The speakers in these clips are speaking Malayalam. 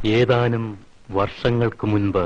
ഏതാനും വർഷങ്ങൾക്ക് മുൻപ്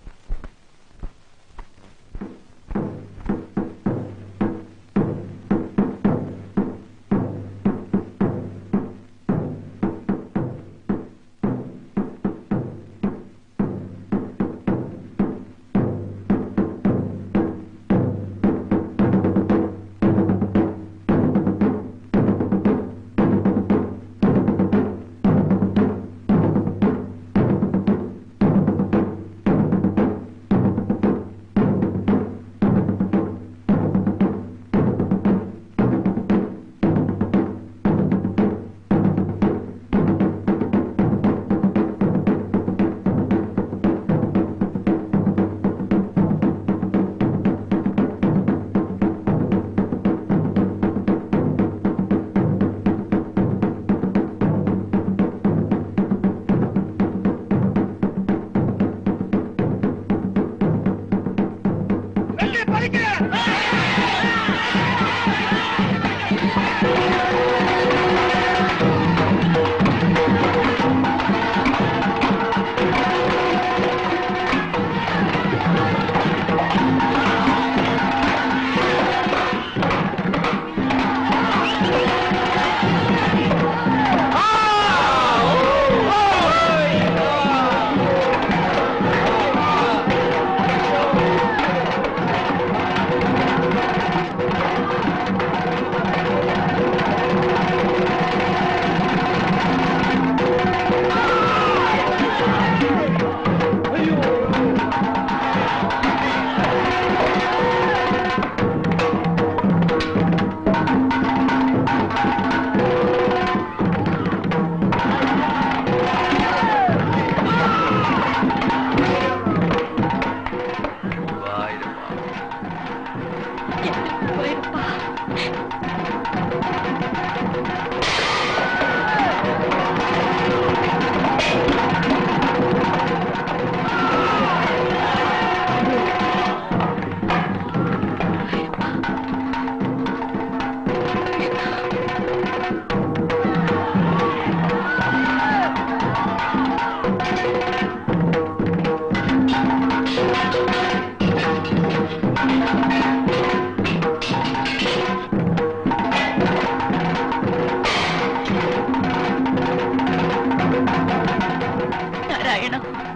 നാരായണ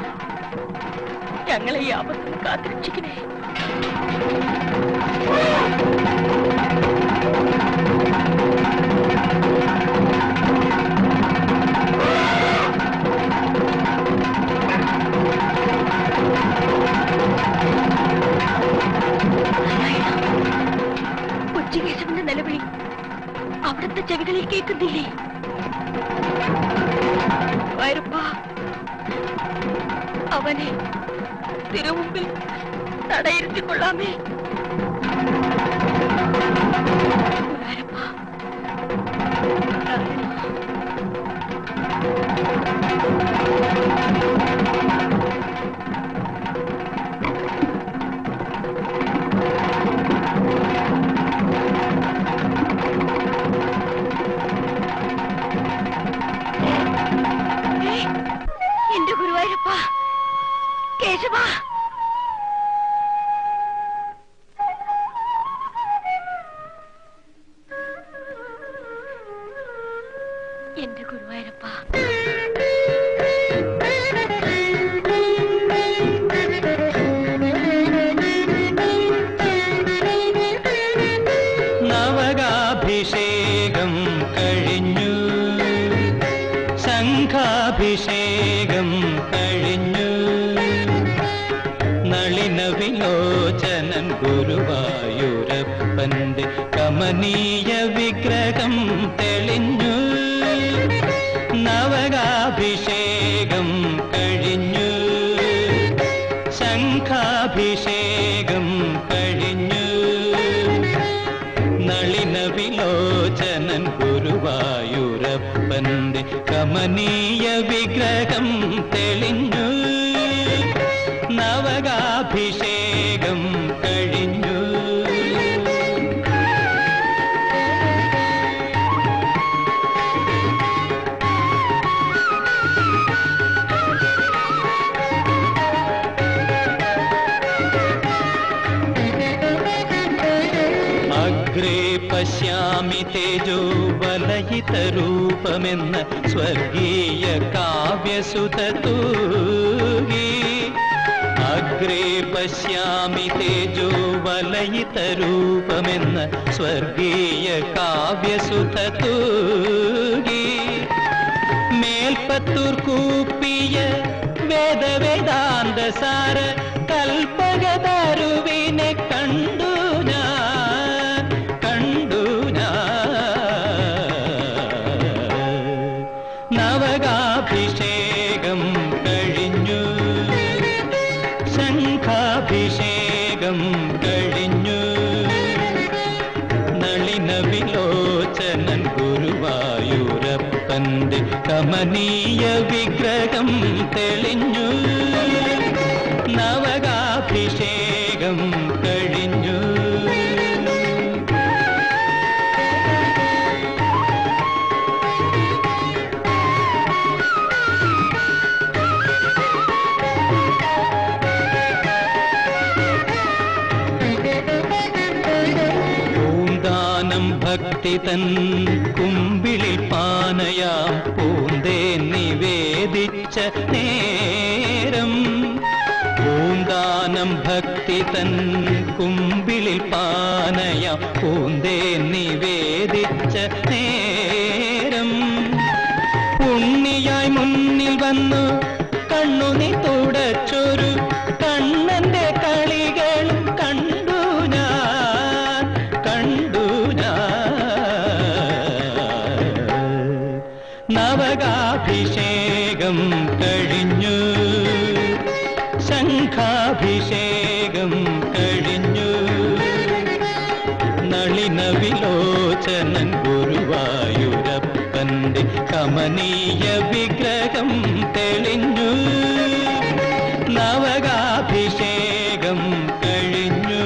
ഞങ്ങളെ ഈ ആപത്തിൽ കാത്തിരക്ഷിക്കണേ കൊച്ചുകേശവന്റെ നിലവിളി അവിടുത്തെ ചെവികളിൽ കേൾക്കുന്നില്ലേ വയറുപ്പ അവനെ തിരുമുമ്പിൽ തടയിരുത്തിക്കൊള്ളാമേ ഗുരുവായൂരപ്പ. ഏയ്, എന്റെ ഗുരുവായൂരപ്പ കേശവ എന്റെ ഗുരുവായൂരപ്പ നവകാഭിഷേകം കഴിഞ്ഞു സംഘാഭിഷേകം കഴിഞ്ഞു നളിന വിലോചനൻ ഗുരുവായൂരപ്പന്റെ കമനീയ വിഗ്രഹം തെളിഞ്ഞു നവകാഭിഷേകം കഴിഞ്ഞു ശംഖാഭിഷേകം കഴിഞ്ഞു നളിന വിലോചനൻ ഗുരുവായൂരപ്പന്റെ കമനീയ വിഗ്രഹം തെളിഞ്ഞു നവകാഭിഷേകം കഴിഞ്ഞു ആ തേജോ വലയിത രൂപമെന്ന സ്വർഗീയ കാവ്യസുത തൂകി അഗ്രേ പശ്യാമി തേജോ വലയിത രൂപമെന്ന സ്വർഗീയ കാവ്യസുത തൂകി മേൽപ്പത്തൂർ കൂപ്പിയ വേദവേദാന്ത സാര കൽപ്പകതരുവിനെ കണ്ടു ഞാൻ കണ്ടു ഞാൻ നവകാഭിഷേകം കഴിഞ്ഞു ശംഖാഭിഷേകം കഴിഞ്ഞു നളിന വിലോചനൻ ഗുരുവായൂരപ്പന്റെ കമനീയ വിഗ്രഹം തെളിഞ്ഞു നവകാഭിഷേകം കഴിഞ്ഞു പൂന്താനം ഭക്തി തൻ കുമ്പിളിൽ പാനയാം പൂന്തേ നിവേദിച്ച നേരം പൂന്താനം ഭക്തി തൻ കുമ്പിളിൽ പാനയാം പൂന്തേ നിവേദിച്ച നേരം ഉണ്ണിയായി മുന്നിൽ വന്നു കണ്ണുനി തുടച്ചൊരു കണ്ണന്റെ കളികളും കണ്ടു ഞാൻ കണ്ടു ഞാൻ നവകാഭിഷേകം കഴിഞ്ഞു ശംഖാഭിഷേകം കഴിഞ്ഞു നളിന വിലോചനൻ ഗുരുവായൂരപ്പന്റെ കമനീയ വിഗ്രഹം തെളിഞ്ഞു നവകാഭിഷേകം കഴിഞ്ഞു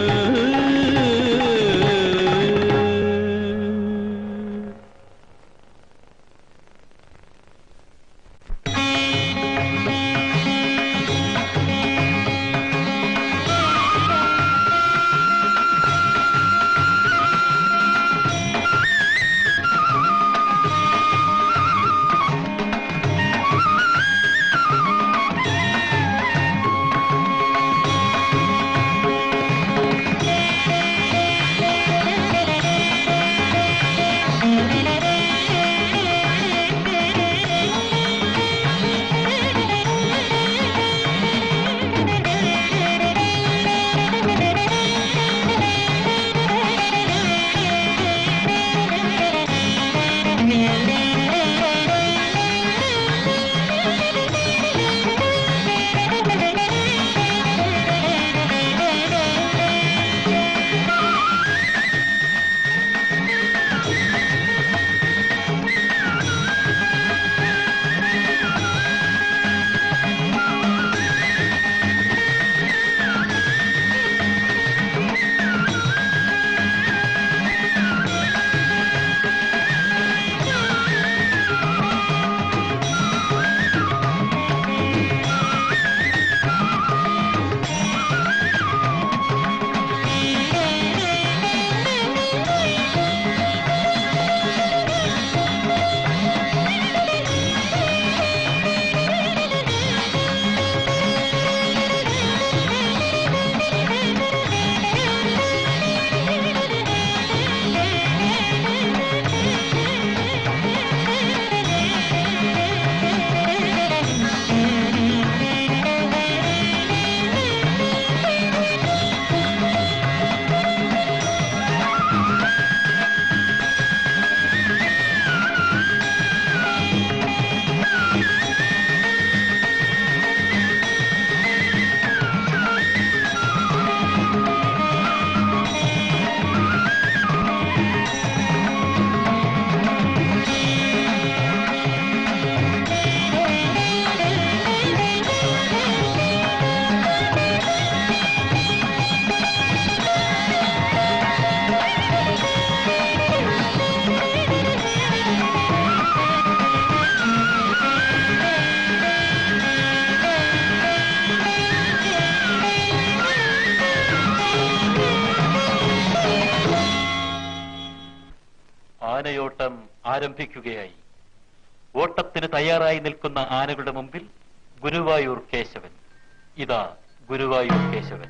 ആരംഭിക്കുകയായി ഓട്ടത്തിന് തയ്യാറായി നിൽക്കുന്ന ആനകളുടെ മുമ്പിൽ ഗുരുവായൂർ കേശവൻ ഇതാ ഗുരുവായൂർ കേശവൻ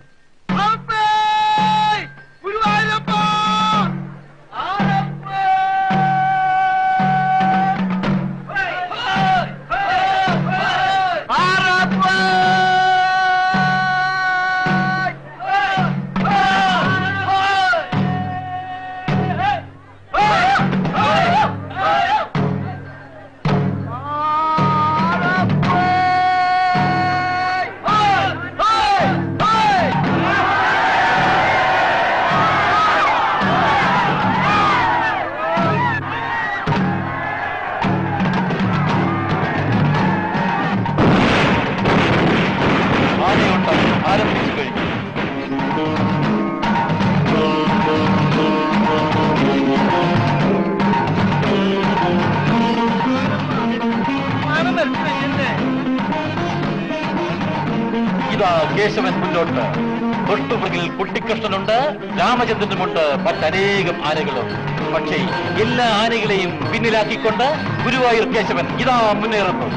ആനയോട്ടം ആരംഭിച്ചു കഴിഞ്ഞു ഇതാ കേശവൻ മുന്നോട്ട് തൊട്ടുപുറകിൽ കുട്ടിക്കൃഷ്ണനുണ്ട് രാമചന്ദ്രനുമുണ്ട് മറ്റനേകം ആനകളും പക്ഷേ എല്ലാ ആനകളെയും പിന്നിലാക്കിക്കൊണ്ട് ഗുരുവായൂർ കേശവൻ ഇതാ മുന്നേറുന്നു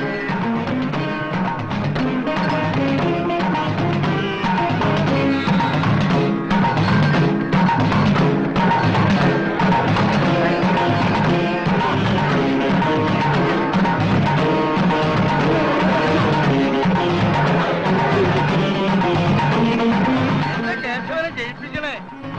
കേശവനെ ജയിപ്പിക്കണേ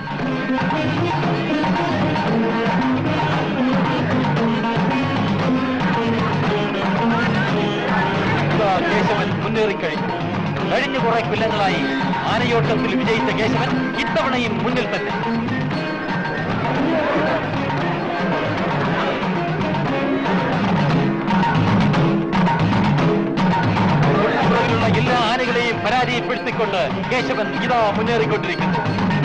ഇതാ കേശവൻ മുന്നേറിക്കഴിഞ്ഞു കഴിഞ്ഞ കുറെ കൊല്ലങ്ങളായി ആനയോട്ടത്തിൽ വിജയിച്ച കേശവൻ ഇത്തവണയും മുന്നിൽ തന്നെ പുറകിലുള്ള എല്ലാ ആനകളെയും പരാജയപ്പെടുത്തിക്കൊണ്ട് കേശവൻ ഇതാ മുന്നേറിക്കൊണ്ടിരിക്കുന്നു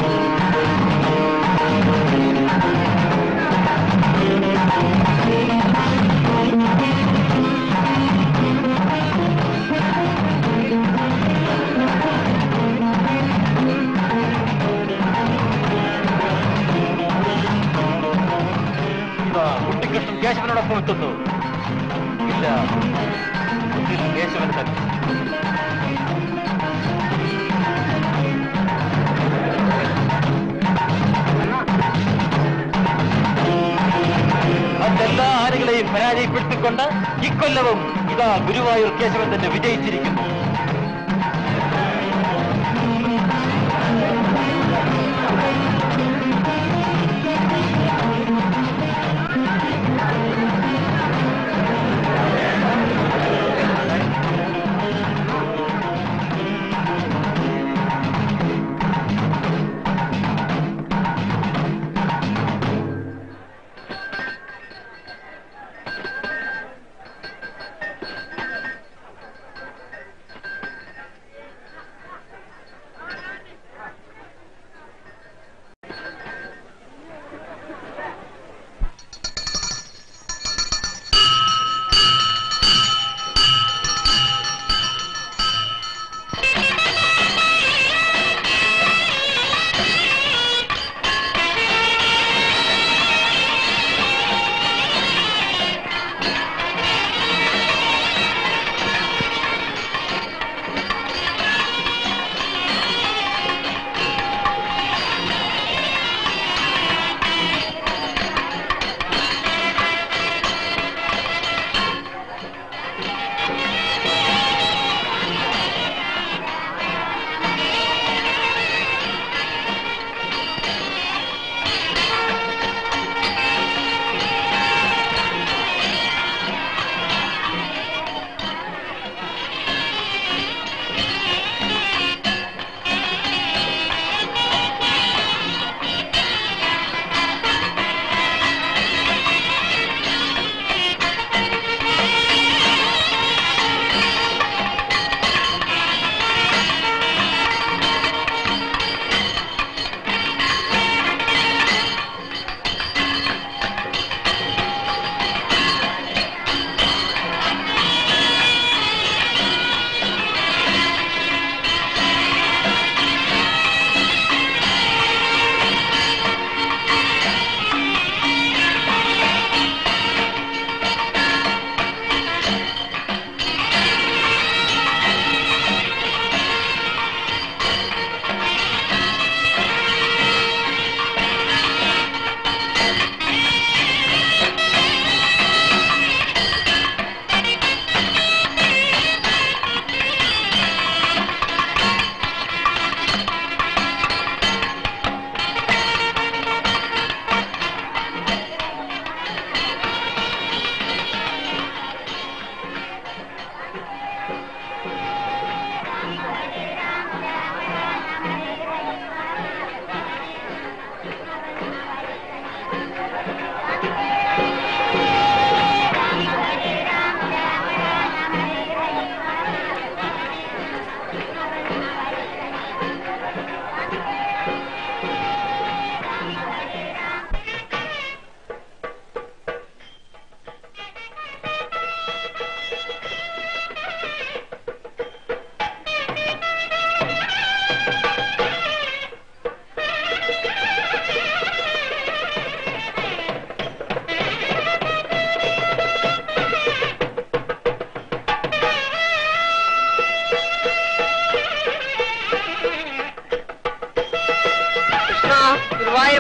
ഇതാ കുട്ടിക്കൃഷ്ണൻ കേശവനോടൊപ്പം എത്തുന്നു ഇല്ല മുന്നിൽ കേശവൻ തന്നെ മറ്റെല്ലാ ആനകളെയും പരാജയപ്പെടുത്തിക്കൊണ്ട് ഇക്കൊല്ലവും ഇതാ ഗുരുവായൂർ കേശവൻ തന്നെ വിജയിച്ചിരിക്കുന്നു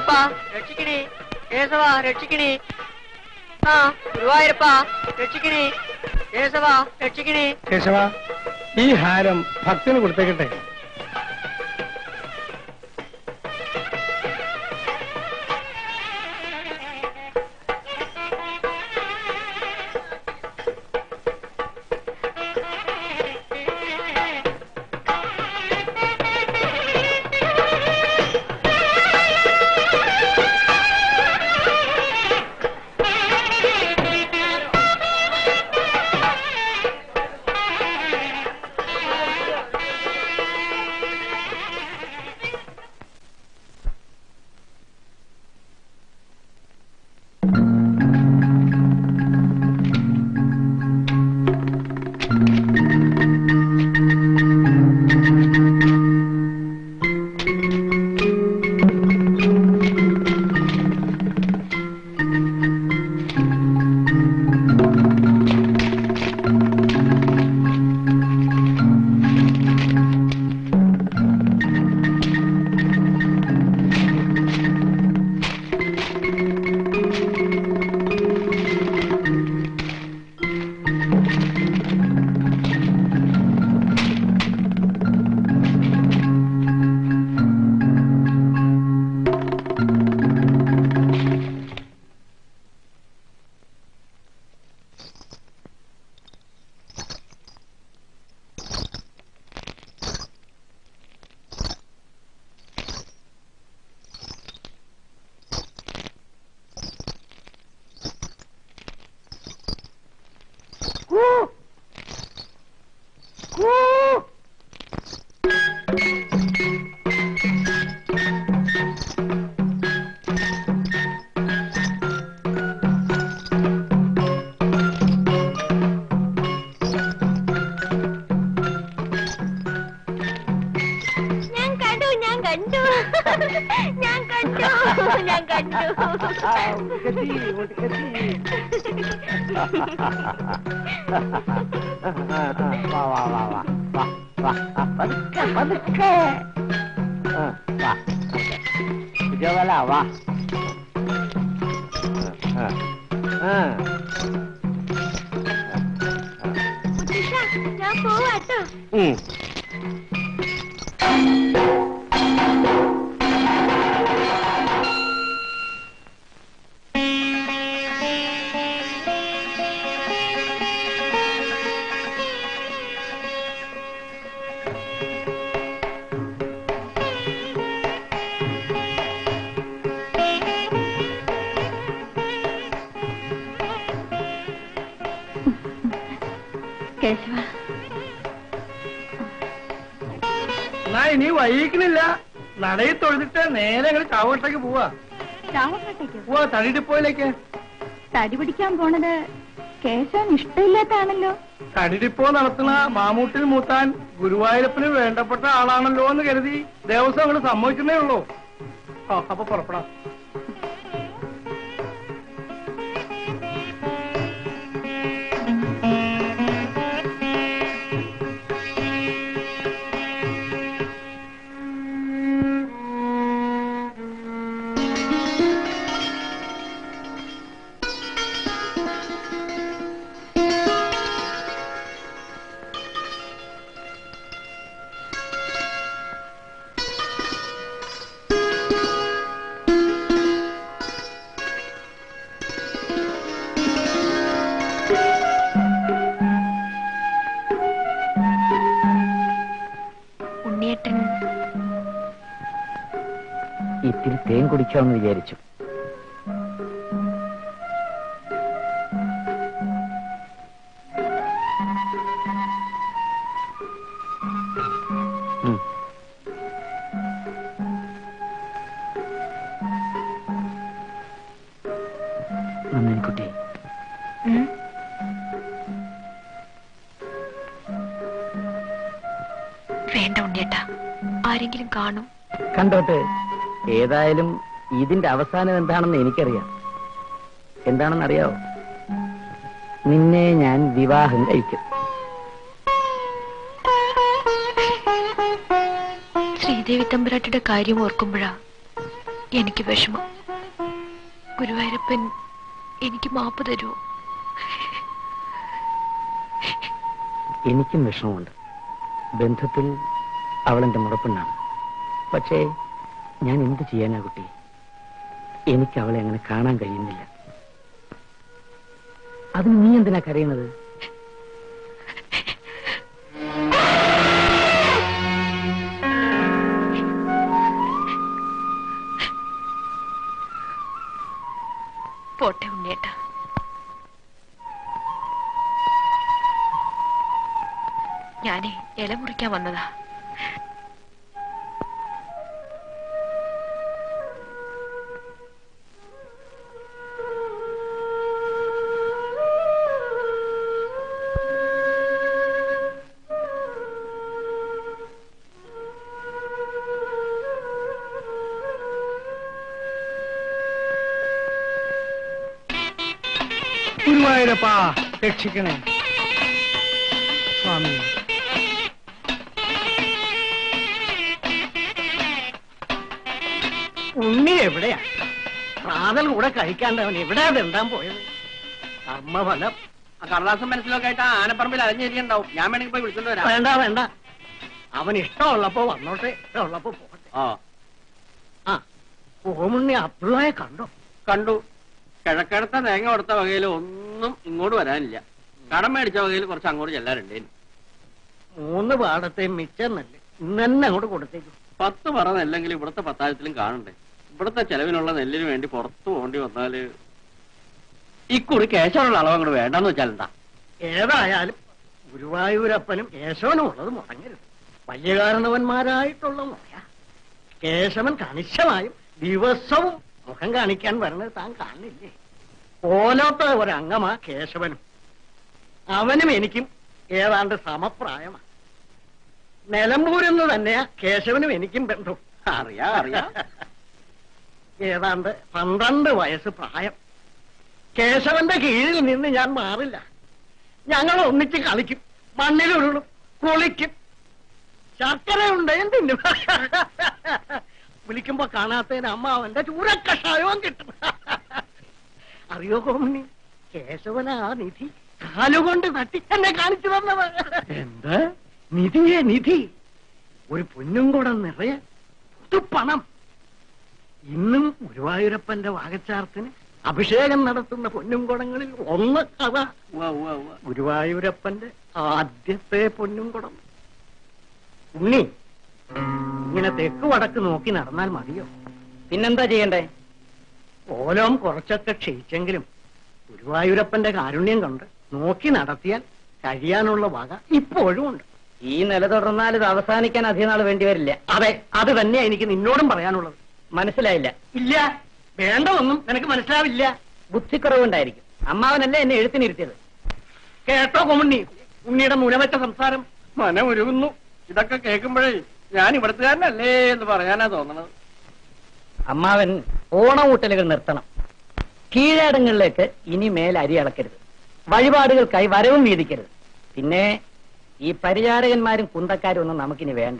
ഗുരുവായൂരപ്പ രക്ഷിക്കണേ കേശവ രക്ഷിക്കണേ ആ ഗുരുവായൂരപ്പ രക്ഷിക്കണേ കേശവ രക്ഷിക്കണേ കേശവ ഈ ഹാരം ഭക്തന് കൊടുത്തേക്കട്ടെ ഞാൻ കണ്ടു ഞാൻ കണ്ടു ഞാൻ കണ്ടു ഞാൻ കണ്ടു മുത്തശ്ശ, ഞാൻ പോവാട്ടോ കേശവ എന്നാ ഇനി വൈകിക്കണില്ല നടയിൽ തൊഴുതിട്ട് നേരെ ഞങ്ങൾ ചാവട്ടേക്ക് പോവാ ചാവട്ടേക്ക് പോവാ തടിഡിപ്പോയിലേക്ക് തടി പിടിക്കാൻ പോണത് കേശവൻ ഇഷ്ടമില്ലാത്താണല്ലോ തടിഡിപ്പോ നടത്തുന്ന മാമൂട്ടിൽ മൂത്താൻ ഗുരുവായൂരപ്പന് വേണ്ടപ്പെട്ട ആളാണല്ലോ എന്ന് കരുതി ദേവസ്വം അങ്ങോട്ട് സമ്മതിക്കുന്നേ ഉള്ളൂ ആ അപ്പൊ പുറപ്പെടാം ഉണ്ണിയേട്ടൻ ഇത്തിരി തേൻ കുടിക്കാമെന്ന് വിചാരിച്ചു ഉം. നന്ദിനിക്കുട്ടി ഉം? വേണ്ട ഉണ്ണിയേട്ട ആരെങ്കിലും കാണും കണ്ടോട്ടെ ഏതായാലും ഇതിന്റെ അവസാനം എന്താണെന്ന് എനിക്കറിയാം എന്താണെന്നറിയാവോ നിന്നെ ഞാൻ വിവാഹം കഴിക്കും ശ്രീദേവി തമ്പുരാട്ടിയുടെ കാര്യം ഓർക്കുമ്പോഴാ എനിക്ക് വിഷമം ഗുരുവായൂരപ്പൻ എനിക്ക് മാപ്പ് തരുമോ എനിക്കും വിഷമമുണ്ട് ബന്ധത്തിൽ അവൾ എന്റെ മുറപ്പെണ്ണാണ് പക്ഷേ ഞാൻ എന്ത് ചെയ്യാനാ കുട്ടി എനിക്ക് അവളെ അങ്ങനെ കാണാൻ കഴിയുന്നില്ല അതിന് നീ എന്തിനാ കരയുന്നത് പോട്ടെ ഉണ്ണിയേട്ട ഞാനേ ഇല മുറിക്കാൻ വന്നതാ ഗുരുവായൂരപ്പാ രക്ഷിക്കണേ സ്വാമി ഉണ്ണി എവിടെയാ പ്രാതൽ കൂടെ കഴിക്കാണ്ടവൻ എവിടെയാ തെണ്ടാൻ പോയത് കർമ്മഫലം ആ കടലാസം മനസ്സിലൊക്കെ ആയിട്ട് ആ ആനപ്പറമ്പിൽ അലഞ്ഞേരിയുണ്ടാവും ഞാൻ വേണമെങ്കിൽ പോയി വിളിച്ചോണ്ട് വരാം വേണ്ട വേണ്ട അവൻ ഇഷ്ടമുള്ളപ്പോ വന്നോട്ടെ ഇഷ്ടമുള്ളപ്പോ പോകട്ടെ ആ ആ ഓമുണ്ണി അബ്ദുള്ളയെ കണ്ടോ കണ്ടു കിഴക്കടുത്ത തേങ്ങ കൊടുത്ത വകയിൽ ഒന്നും ഇങ്ങോട്ട് വരാനില്ല കടം മേടിച്ച വകയിൽ കുറച്ച് അങ്ങോട്ട് ചെല്ലാറുണ്ടേ മൂന്ന് പാടത്തെ മിച്ചം നെല്ല് ഇന്ന് തന്നെ അങ്ങോട്ട് കൊടുത്തേക്കും പത്ത് പറ നെല്ലെങ്കിൽ ഇവിടുത്തെ പത്തായത്തിലും കാണണ്ടേ ഇവിടുത്തെ ചെലവിനുള്ള നെല്ലിന് വേണ്ടി പുറത്തു പോകേണ്ടി വന്നാല് ഇക്കുറി കേശവനുള്ള അളവ് അങ്ങോട്ട് വേണ്ടെന്ന് വെച്ചാലെന്താ ഏതായാലും ഗുരുവായൂരപ്പനും കേശവനും ഉള്ളത് മുടങ്ങരുത് വലിയ കാരണവന്മാരായിട്ടുള്ള മുറയാ കേശവൻ കണിശമായും ദിവസവും മുഖം കാണിക്കാൻ വരുന്നത് താൻ കാണില്ലേ ഓലോത്ത ഒരംഗമാ കേശവനും അവനും എനിക്കും ഏതാണ്ട് സമപ്രായമാണ് നിലമ്പൂരെന്ന് തന്നെയാ കേശവനും എനിക്കും ബന്ധം അറിയാ അറിയാ ഏതാണ്ട് പന്ത്രണ്ട് വയസ്സ് പ്രായം കേശവന്റെ കീഴിൽ നിന്ന് ഞാൻ മാറില്ല ഞങ്ങൾ ഒന്നിച്ച് കളിക്കും മണ്ണിലുരുളും കുളിക്കും ശർക്കര ഉണ്ടെങ്കിൽ തിന്നും വിളിക്കുമ്പോ കാണാത്തതിന് അമ്മ അവന്റെ ചൂരക്കഷായവും കിട്ടും അറിയോ കോമണി കേശവന ആ നിധി കാലുകൊണ്ട് തട്ടി എന്നെ കാണിച്ചു തന്നത് എന്ത് നിധിയെ നിധി ഒരു പൊന്നും കൂടെ നിറയെ പണം ഇന്നും ഗുരുവായൂരപ്പന്റെ വാകച്ചാർത്തിന് അഭിഷേകം നടത്തുന്ന പൊന്നും കുടങ്ങളിൽ ഒന്ന് അതാ ഉവ്വ, ഉവ്വ, ഉവ്വ. ഗുരുവായൂരപ്പന്റെ ആദ്യത്തെ പൊന്നും കുടം ഉണ്ണി ഇങ്ങനെ തെക്ക് വടക്ക് നോക്കി നടന്നാൽ മതിയോ പിന്നെന്താ ചെയ്യണ്ടേ ഓലോം കുറച്ചൊക്കെ ക്ഷയിച്ചെങ്കിലും ഗുരുവായൂരപ്പന്റെ കാരുണ്യം കൊണ്ട് നോക്കി നടത്തിയാൽ കഴിയാനുള്ള വക ഇപ്പോഴും ഉണ്ട് ഈ നില തുടർന്നാൽ ഇത് അവസാനിക്കാൻ അധികം നാൾ വേണ്ടി വരില്ല അതെ അത് തന്നെയാ എനിക്ക് നിന്നോടും പറയാനുള്ളത് മനസ്സിലായില്ല ഇല്ല വേണ്ടതൊന്നും നിനക്ക് മനസ്സിലാവില്ല ബുദ്ധിക്കുറവുണ്ടായിരിക്കും അമ്മാവനല്ലേ എന്നെ എഴുത്തിനിരുത്തിയത് കേട്ടോ കൊമുണ്ണി ഉണ്ണിയുടെ മുനവറ്റ സംസാരം മനമുരുകുന്നു ഇതൊക്കെ കേൾക്കുമ്പോഴേ ഞാൻ ഇവിടുത്തുകാരനല്ലേ എന്ന് പറയാനാ തോന്നണത് അമ്മാവൻ ഓണമൂട്ടലുകൾ നിർത്തണം കീഴടങ്ങളിലേക്ക് ഇനി മേൽ അരി അളക്കരുത് വഴിപാടുകൾക്കായി വരവും വീതിക്കരുത് പിന്നെ ഈ പരിചാരകന്മാരും കുന്തക്കാരും ഒന്നും നമുക്കിനി വേണ്ട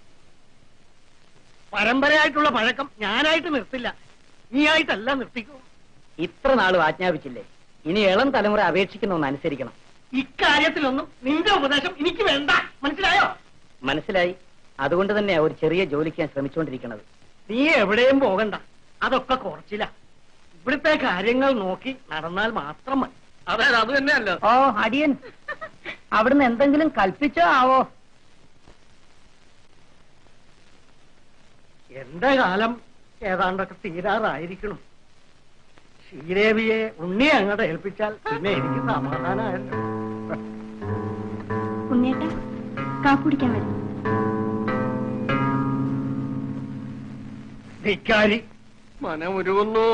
പരമ്പരയായിട്ടുള്ള പഴക്കം ഞാനായിട്ട് നിർത്തില്ല നീയായിട്ടല്ല നിർത്തിക്കൂ ഇത്ര നാളും ആജ്ഞാപിച്ചില്ലേ ഇനി ഇളം തലമുറ അപേക്ഷിക്കുന്ന ഒന്ന് അനുസരിക്കണം ഇക്കാര്യത്തിലൊന്നും നിന്റെ ഉപദേശം എനിക്ക് വേണ്ട മനസ്സിലായോ മനസ്സിലായി അതുകൊണ്ട് തന്നെയാ ഒരു ചെറിയ ജോലിക്ക് ഞാൻ ശ്രമിച്ചുകൊണ്ടിരിക്കുന്നത് നീ എവിടെയും പോകണ്ട അതൊക്കെ കുറച്ചില്ല ഇവിടുത്തെ കാര്യങ്ങൾ നോക്കി നടന്നാൽ മാത്രം മതി അതെ അത് തന്നെയല്ലോ ഓ അടിയൻ അവിടുന്ന് എന്തെങ്കിലും കൽപ്പിച്ചോ ആവോ എന്റെ കാലം ഏതാണ്ടൊക്കെ തീരാറായിരിക്കണം ശ്രീദേവിയെ ഉണ്ണിയെ അങ്ങോട്ട് ഏൽപ്പിച്ചാൽ പിന്നെ എനിക്ക് സമാധാനമായല്ലോ ഉണ്ണിയേട്ട കാക്കുടിക്കാൻ വരും ധിക്കാരി മനമുരുകുന്നു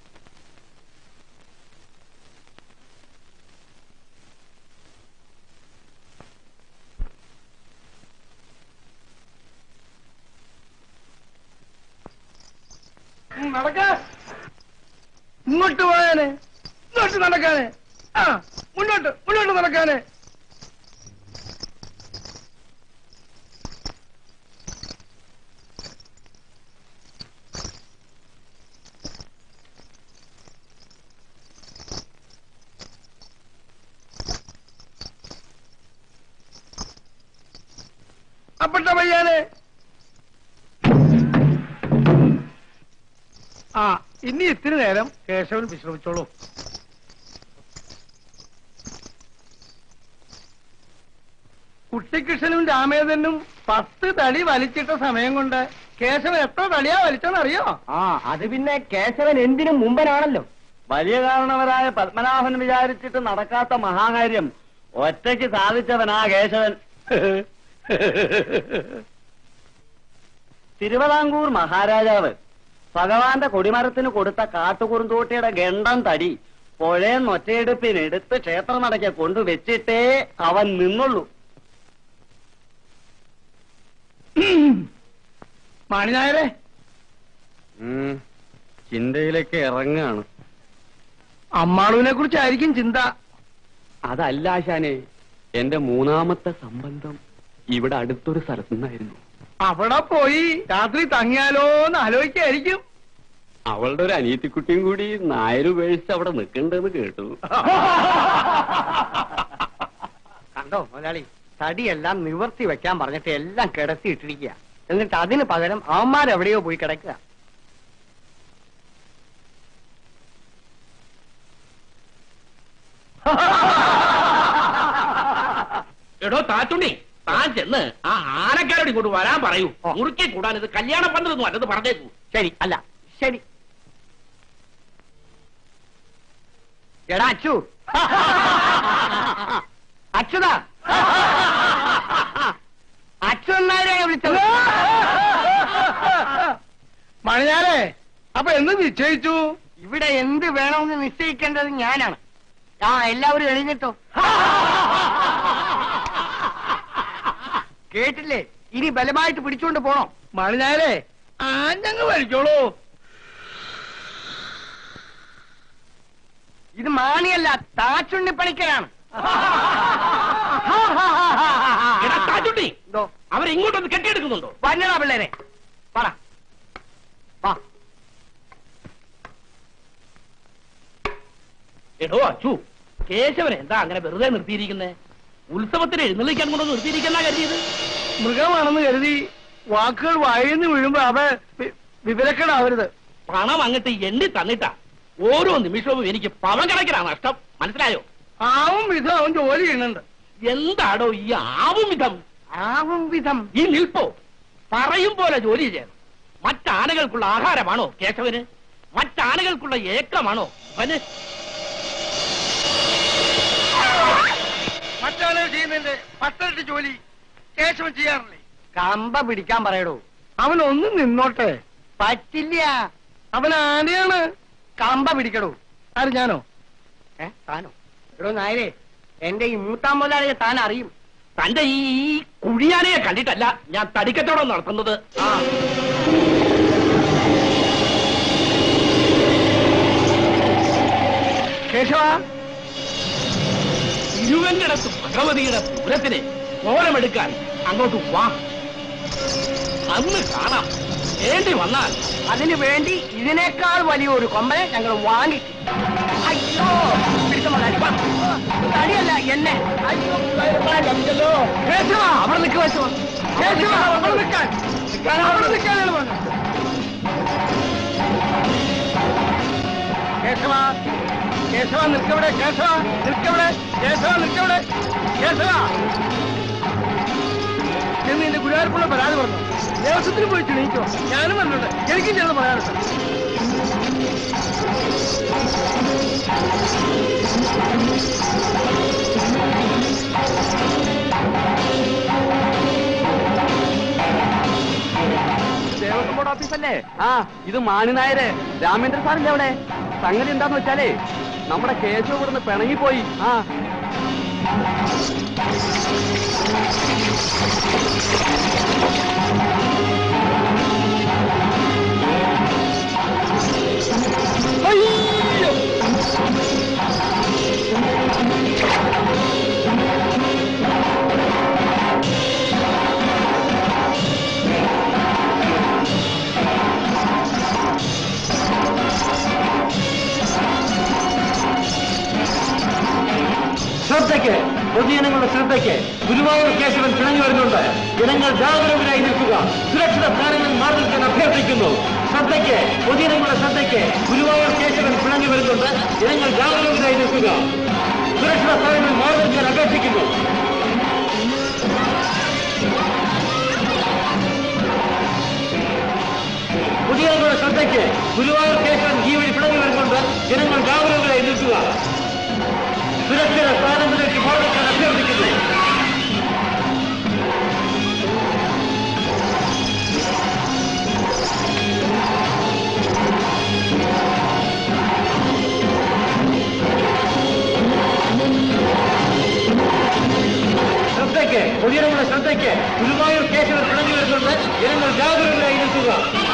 നടക്ക ഇങ്ങോട്ട് പോയാനെ ഇങ്ങോട്ട് നടക്കാനെ ആ മുന്നോട്ട് മുന്നോട്ട് നടക്കാനെ പാവപ്പെട്ട പയ്യാനെ ആ ഇനി ഇത്തിരി നേരം കേശവൻ വിശ്രമിച്ചോളൂ കുട്ടിക്കൃഷ്ണനും രാമേന്ദ്രനും പത്ത് തടി വലിച്ചിട്ട സമയം കൊണ്ട് കേശവൻ എത്ര തടിയാ വലിച്ചെന്നറിയോ ആ അത് പിന്നെ കേശവൻ എന്തിനും മുമ്പനാണല്ലോ വലിയ കാരണവരായ പത്മനാഭൻ വിചാരിച്ചിട്ട് നടക്കാത്ത മഹാകാര്യം ഒറ്റയ്ക്ക് സാധിച്ചവനാ കേശവൻ തിരുവിതാംകൂർ മഹാരാജാവ് ഭഗവാന്റെ കൊടിമരത്തിന് കൊടുത്ത കാട്ടുകുറുന്തോട്ടിയുടെ ഗണ്ടം തടി പുഴയെന്ന് ഒറ്റയെടുപ്പിനെടുത്ത് ക്ഷേത്രനടയ്ക്ക് കൊണ്ടുവച്ചിട്ടേ അവൻ നിന്നുള്ളൂ മാണിനായരെ ചിന്തയിലേക്ക് ഇറങ്ങാണ് അമ്മാളുവിനെ കുറിച്ചായിരിക്കും ചിന്ത അതല്ല ആശാനെ എന്റെ മൂന്നാമത്തെ സംബന്ധം ഇവിടെ അടുത്തൊരു സ്ഥലത്തു നിന്നായിരുന്നു അവിടെ പോയി രാത്രി തങ്ങിയാലോന്ന് ആലോചിക്കായിരിക്കും അവളുടെ ഒരു അനിയത്തിക്കുട്ടിയും കൂടി നായര് ഉപേക്ഷിച്ച് അവിടെ നിൽക്കണ്ടെന്ന് കേട്ടു കണ്ടോ മുതലാളി തടിയെല്ലാം നിവർത്തി വെക്കാൻ പറഞ്ഞിട്ട് എല്ലാം കിടത്തി ഇട്ടിരിക്കുക എന്നിട്ട് അതിന് പകരം അവന്മാരെവിടെയോ പോയി കിടക്കുക എടോ താറ്റുണ്ണി താൻ ചെന്ന് ആ ആനക്കാരോട് ഇങ്ങോട്ട് വരാൻ പറയൂ മുറുക്കി കൂടാൻ ഇത് കല്യാണ പന്തലൊന്നും അല്ലത് പറഞ്ഞേക്കൂ ശരി അല്ല ശരി എടാ അച്ചു അച്യുതാ അച്ചു എന്നാരെയാണ് വിളിച്ചത് മണിയാരെ അപ്പൊ എന്ത് നിശ്ചയിച്ചു ഇവിടെ എന്ത് വേണമെന്ന് നിശ്ചയിക്കേണ്ടത് ഞാനാണ് ആ എല്ലാവരും എഴുന്നേറ്റോ കേട്ടില്ലേ ഇനി ബലമായിട്ട് പിടിച്ചുകൊണ്ട് പോണോ മണിനായരെ ആഞ്ഞങ്ങ് വലിച്ചോളൂ ഇത് മാണിയല്ല താച്ചുണ്ണി പണിക്കരാണ് എടാ താറ്റുണ്ണി എന്തോ അവരിങ്ങോട്ടൊന്ന് കെട്ടിയെടുക്കുന്നുണ്ടോ വന്നടാ പിള്ളേരെ പറ വാ എടോ അച്ചു കേശവനെ എന്താ അങ്ങനെ വെറുതെ നിർത്തിയിരിക്കുന്നേ ഉത്സവത്തിന് എഴുന്നള്ളിക്കാൻ കൊണ്ടൊന്ന് നിർത്തിയിരിക്കുന്ന കരുതിയത് മൃഗമാണെന്ന് കരുതി വാക്കുകൾ വായിന്ന് വീഴുമ്പോ അവ വി- വിവരക്കേടാവരുത് പണം അങ്ങട്ട് എണ്ണി തന്നിട്ടാ ഓരോ നിമിഷവും എനിക്ക് പവൻ കണക്കിനാ നഷ്ടം മനസ്സിലായോ ആവും വിധം അവൻ ജോലി ചെയ്യുന്നുണ്ട് എന്താടോ ഈ ആവും വിധം ആവും വിധം ഈ നിൽപ്പോ പറയും പോലെ ജോലി ചെയ്യണം മറ്റാനകൾക്കുള്ള ആഹാരമാണോ കേശവന് മറ്റാനകൾക്കുള്ള ഏക്കമാണോ അവന് മറ്റാളുകൾ ചെയ്യുന്നതിന്റെ പത്തരട്ട് ജോലി കേശവൻ ചെയ്യാറില്ലേ കമ്പ പിടിക്കാൻ പറയടോ അവൻ ഒന്നും നിന്നോട്ടെ പറ്റില്ല അവൻ ആനയാണ് കമ്പ പിടിക്കടോ ആര് ഞാനോ ഏ താനോ എടോ നായരെ എന്റെ ഈ മൂത്താം മുതലാളിയെ താൻ അറിയും തന്റെ ഈ ഈ കുഴിയാനയെ കണ്ടിട്ടല്ല ഞാൻ തടിക്കച്ചവടം നടത്തുന്നത് ആ കേശവ ഇരുവങ്കിടത്ത് ഭഗവതിയുടെ പൂരത്തിന് കോലമെടുക്കാൻ അങ്ങോട്ട് വാ അന്ന് കാണാം വേണ്ടി വന്നാൽ അതിനു വേണ്ടി ഇതിനേക്കാൾ വലിയൊരു കൊമ്പനെ ഞങ്ങൾ വാങ്ങിക്കും അയ്യോ പിടിച്ച മുതലാളി വാ. തടിയല്ല എന്നെ അയ്യോ ലഭിച്ചല്ലോ കേശവ അവിടെ നിൽക്ക് കേശവ കേശവ അവിടെ നിൽക്കാൻ അവിടെ നിൽക്കാനാണ് പറഞ്ഞത് കേശവ കേശവ നിൽക്കവിടെ കേശവ നിൽക്കവിടെ കേശവ നിൽക്കവിടെ കേശവ എന്ന് എന്റെ ഗുരുവായൂർക്കുള്ള പരാതി പറഞ്ഞു ദേവസ്വത്തിന് പോയി ക്ഷണിക്കോ ഞാനും വന്നിട്ടുണ്ട് എനിക്കും ചേർന്ന് പറയാനുണ്ട് ദേവസ്വം ബോർഡ് ഓഫീസല്ലേ ആ ഇത് മാണിനായര് രാമേന്ദ്ര സാറിന്റെ അവിടെ സംഗതി എന്താന്ന് വെച്ചാലേ നമ്മുടെ കേശവ് ഇവിടുന്ന് പിണങ്ങിപ്പോയി ആ ശ്രദ്ധയ്ക്ക് പൊതുജനങ്ങളുടെ ശ്രദ്ധയ്ക്ക് ഗുരുവായൂർ കേശവൻ പിണങ്ങി വരുന്നുണ്ട് ജനങ്ങൾ ജാഗരൂകരായി നിൽക്കുക സുരക്ഷിത സ്ഥാനങ്ങളിൽ മാറി നിൽക്കാൻ അഭ്യർത്ഥിക്കുന്നു ശ്രദ്ധയ്ക്ക് പൊതുജനങ്ങളുടെ ശ്രദ്ധയ്ക്ക് ഗുരുവായൂർ കേശവൻ പിണങ്ങി വരുന്നുണ്ട് ജനങ്ങൾ ജാഗരൂകരായി നിൽക്കുക സുരക്ഷിത സ്ഥാനങ്ങളിൽ മാറി നിൽക്കാൻ അപേക്ഷിക്കുന്നു പൊതുജനങ്ങളുടെ ശ്രദ്ധയ്ക്ക് ഗുരുവായൂർ കേശവൻ ഈ വഴി പിണങ്ങി വരുന്നുണ്ട് ജനങ്ങൾ ജാഗരൂകരായി നിൽക്കുക സുരക്ഷിത സ്ഥാനങ്ങളിലേക്ക് മാറി നിൽക്കാൻ അഭ്യർത്ഥിക്കുന്നു ശ്രദ്ധയ്ക്ക് പൊതുജനങ്ങളുടെ ശ്രദ്ധയ്ക്ക് ഗുരുവായൂർ കേശവൻ പിണങ്ങി വരുന്നുണ്ട് ജനങ്ങൾ ജാഗരൂകരായി നിൽക്കുക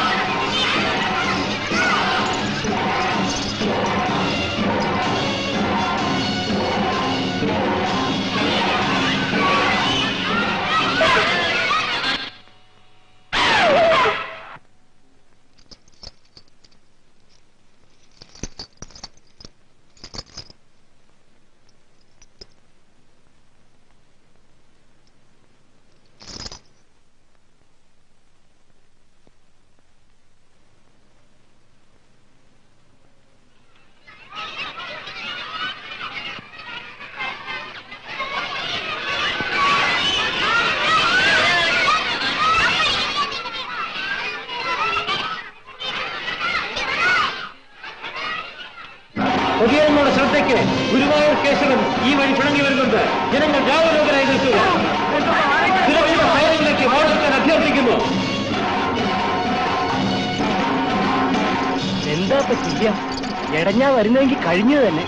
പൊതുജനങ്ങളുടെ ശ്രദ്ധയ്ക്ക് ഗുരുവായൂർ കേശവൻ ഈ വഴി പിണങ്ങി വരുന്നുണ്ട് ജനങ്ങൾ ജാഗരൂകരായി നിൽക്കുക സുരക്ഷിത സൈന്യങ്ങളിലേക്ക് മാറിക്കാൻ അഭ്യർത്ഥിക്കുന്നു എന്താ ഇപ്പൊ ചെയ്യാ എടഞ്ഞാ വരുന്നെങ്കിൽ കഴിഞ്ഞു തന്നെ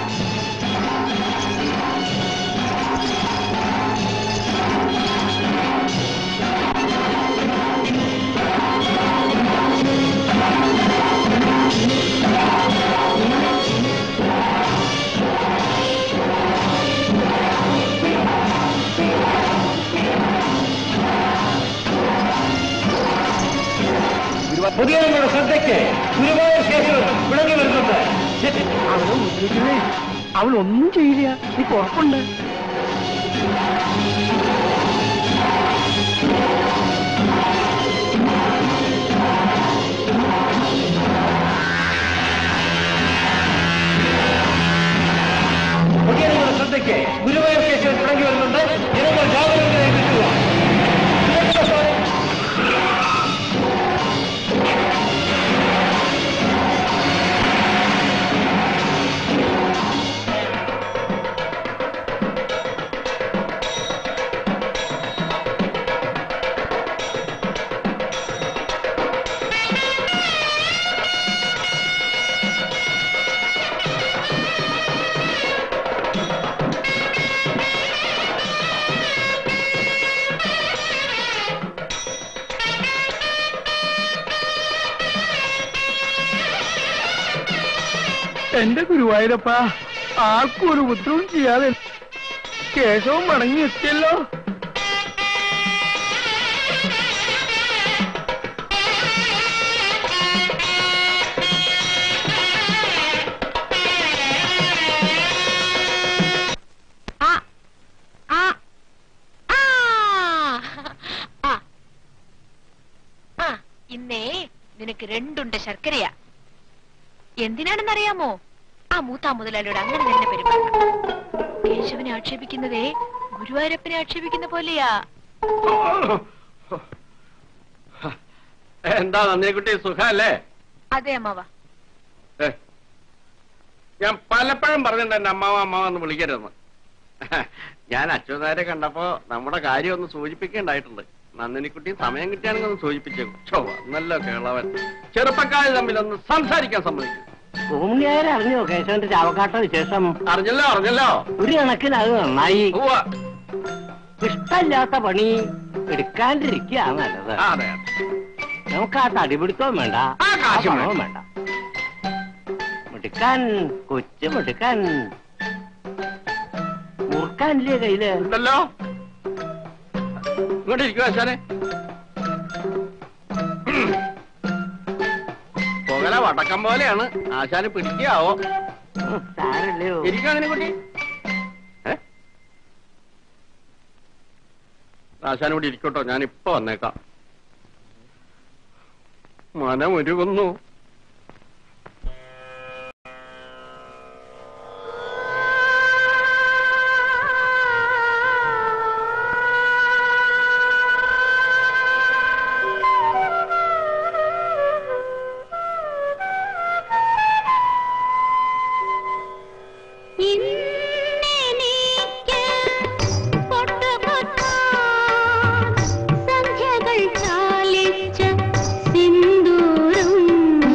പൊതുജനങ്ങളുടെ ശ്രദ്ധയ്ക്ക് ഗുരുവായൂർ കേശവൻ പിണങ്ങി വരുന്നുണ്ട് ജ- അവളെ ഉദ്ദേശിക്കുന്നേ അവൾ ഒന്നും ചെയ്യില്ല നീ ഉറപ്പുണ്ട് പൊതുജനങ്ങളുടെ ശ്രദ്ധയ്ക്ക് ഗുരുവായൂർ കേശവൻ പിണങ്ങി വരുന്നുണ്ട് ജനങ്ങൾ ജാഗരൂകരായി നിൽക്കുക സുരക്ഷിത സ്ഥാനം എന്റെ ഗുരുവായൂരപ്പ ആർക്കും ഒരു ഉപദ്രവം ചെയ്യാതെ കേശവും മടങ്ങി എത്തിയല്ലോ ആ ആ ആ ആ ആ ഇന്നേ നിനക്ക് രണ്ടുണ്ട് ശർക്കരയാ എന്തിനാണെന്നറിയാമോ ആ മൂത്താ മുതലാളിയോട് അങ്ങനെ തന്നെ പെരുമാറണം കേശവനെ ആക്ഷേപിക്കുന്നതേ ഗുരുവായൂരപ്പനെ ആക്ഷേപിക്കുന്ന പോലെയാ എന്താ നന്ദിനിക്കുട്ടി സുഖല്ലേ അതെ അമ്മാവ ഏ, ഞാൻ പലപ്പോഴും പറഞ്ഞിട്ടുണ്ട് എന്റെ അമ്മാവ അമ്മാവ എന്ന് വിളിക്കരുതെന്ന് ഞാൻ അച്യുതാരെ കണ്ടപ്പോ നമ്മുടെ കാര്യം ഒന്ന് സൂചിപ്പിക്കേണ്ടായിട്ടുണ്ട് നന്ദിനിക്കുട്ടി സമയം കിട്ടിയാണെങ്കിൽ ഒന്ന് സൂചിപ്പിച്ചേക്കും ചോ നല്ല കേളവൻ ചെറുപ്പക്കാർ തമ്മിൽ ഒന്ന് സംസാരിക്കാൻ സമ്മതിക്കും ഭൂമിയാരെ അറിഞ്ഞോ കേശവന്റെ ചാവക്കാട്ട വിശേഷം അറിഞ്ഞല്ലോ അറിഞ്ഞല്ലോ ഒരു കണക്കിന് അത് നന്നായി ഉവ്വ. ഇഷ്ടമില്ലാത്ത പണി എടുക്കാണ്ടിരിക്കുക നല്ലത് ആ, അതെ അതെ. നമുക്ക് ആ തടിപിടുത്തവും വേണ്ട ആ കാശും ആ പണവും വേണ്ട മിടുക്കാൻ കൊച്ചു മിടുക്കാൻ മുറുക്കാനില്ലേ കയ്യില് ഉണ്ടല്ലോ ഇങ്ങോട്ട് ഇരിക്കുവാ ആശാനെ പുകല വടക്കം പോലെയാണ് ആശാന് പിടിക്കാവോ ഉം, സാരല്ലയോ ഇരിക്കാ നിന്നെ കുട്ടി ഏ? ആശാനോട് ഇരിക്കട്ടോ ഞാൻ ഇപ്പൊ വന്നേക്കാം മനമൊരുകുന്നു ഇന്നെനിക്ക് പൊട്ടുപൊട്ടാൻ സന്ധ്യകൾ ചാലിച്ച സിന്ദൂരം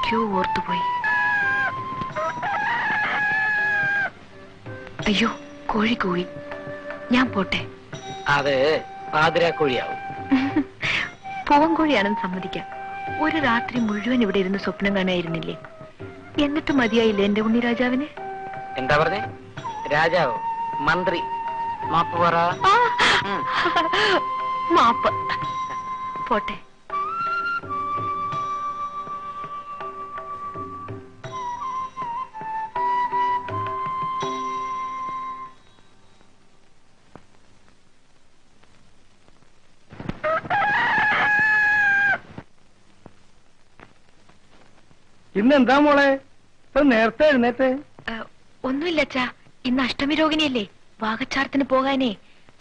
എന്തൊക്കെയോ ഓർത്തുപോയി അയ്യോ കോഴി കൂവി ഞാൻ പോട്ടെ അത് പാതിരാക്കോഴിയാവും പൂവൻ കോഴിയാണെന്ന് സമ്മതിക്കാം ഒരു രാത്രി മുഴുവൻ ഇവിടെ ഇരുന്ന് സ്വപ്നം കാണായിരുന്നില്ലേ എന്നിട്ട് മതിയായില്ലേ എന്റെ ഉണ്ണിരാജാവിന് എന്താ പറഞ്ഞേ രാജാവ് മന്ത്രി മാപ്പ് പറ ആ! മാപ്പ് പോട്ടെ ഇന്ന് എന്താ മോളെ ഇപ്പൊ നേരത്തെ എഴുന്നേറ്റ് ആ, ഒന്നുമില്ല അച്ഛാ ഇന്ന് അഷ്ടമി രോഗിണിയല്ലേ വാഗച്ചാരത്തിന് പോകാനേ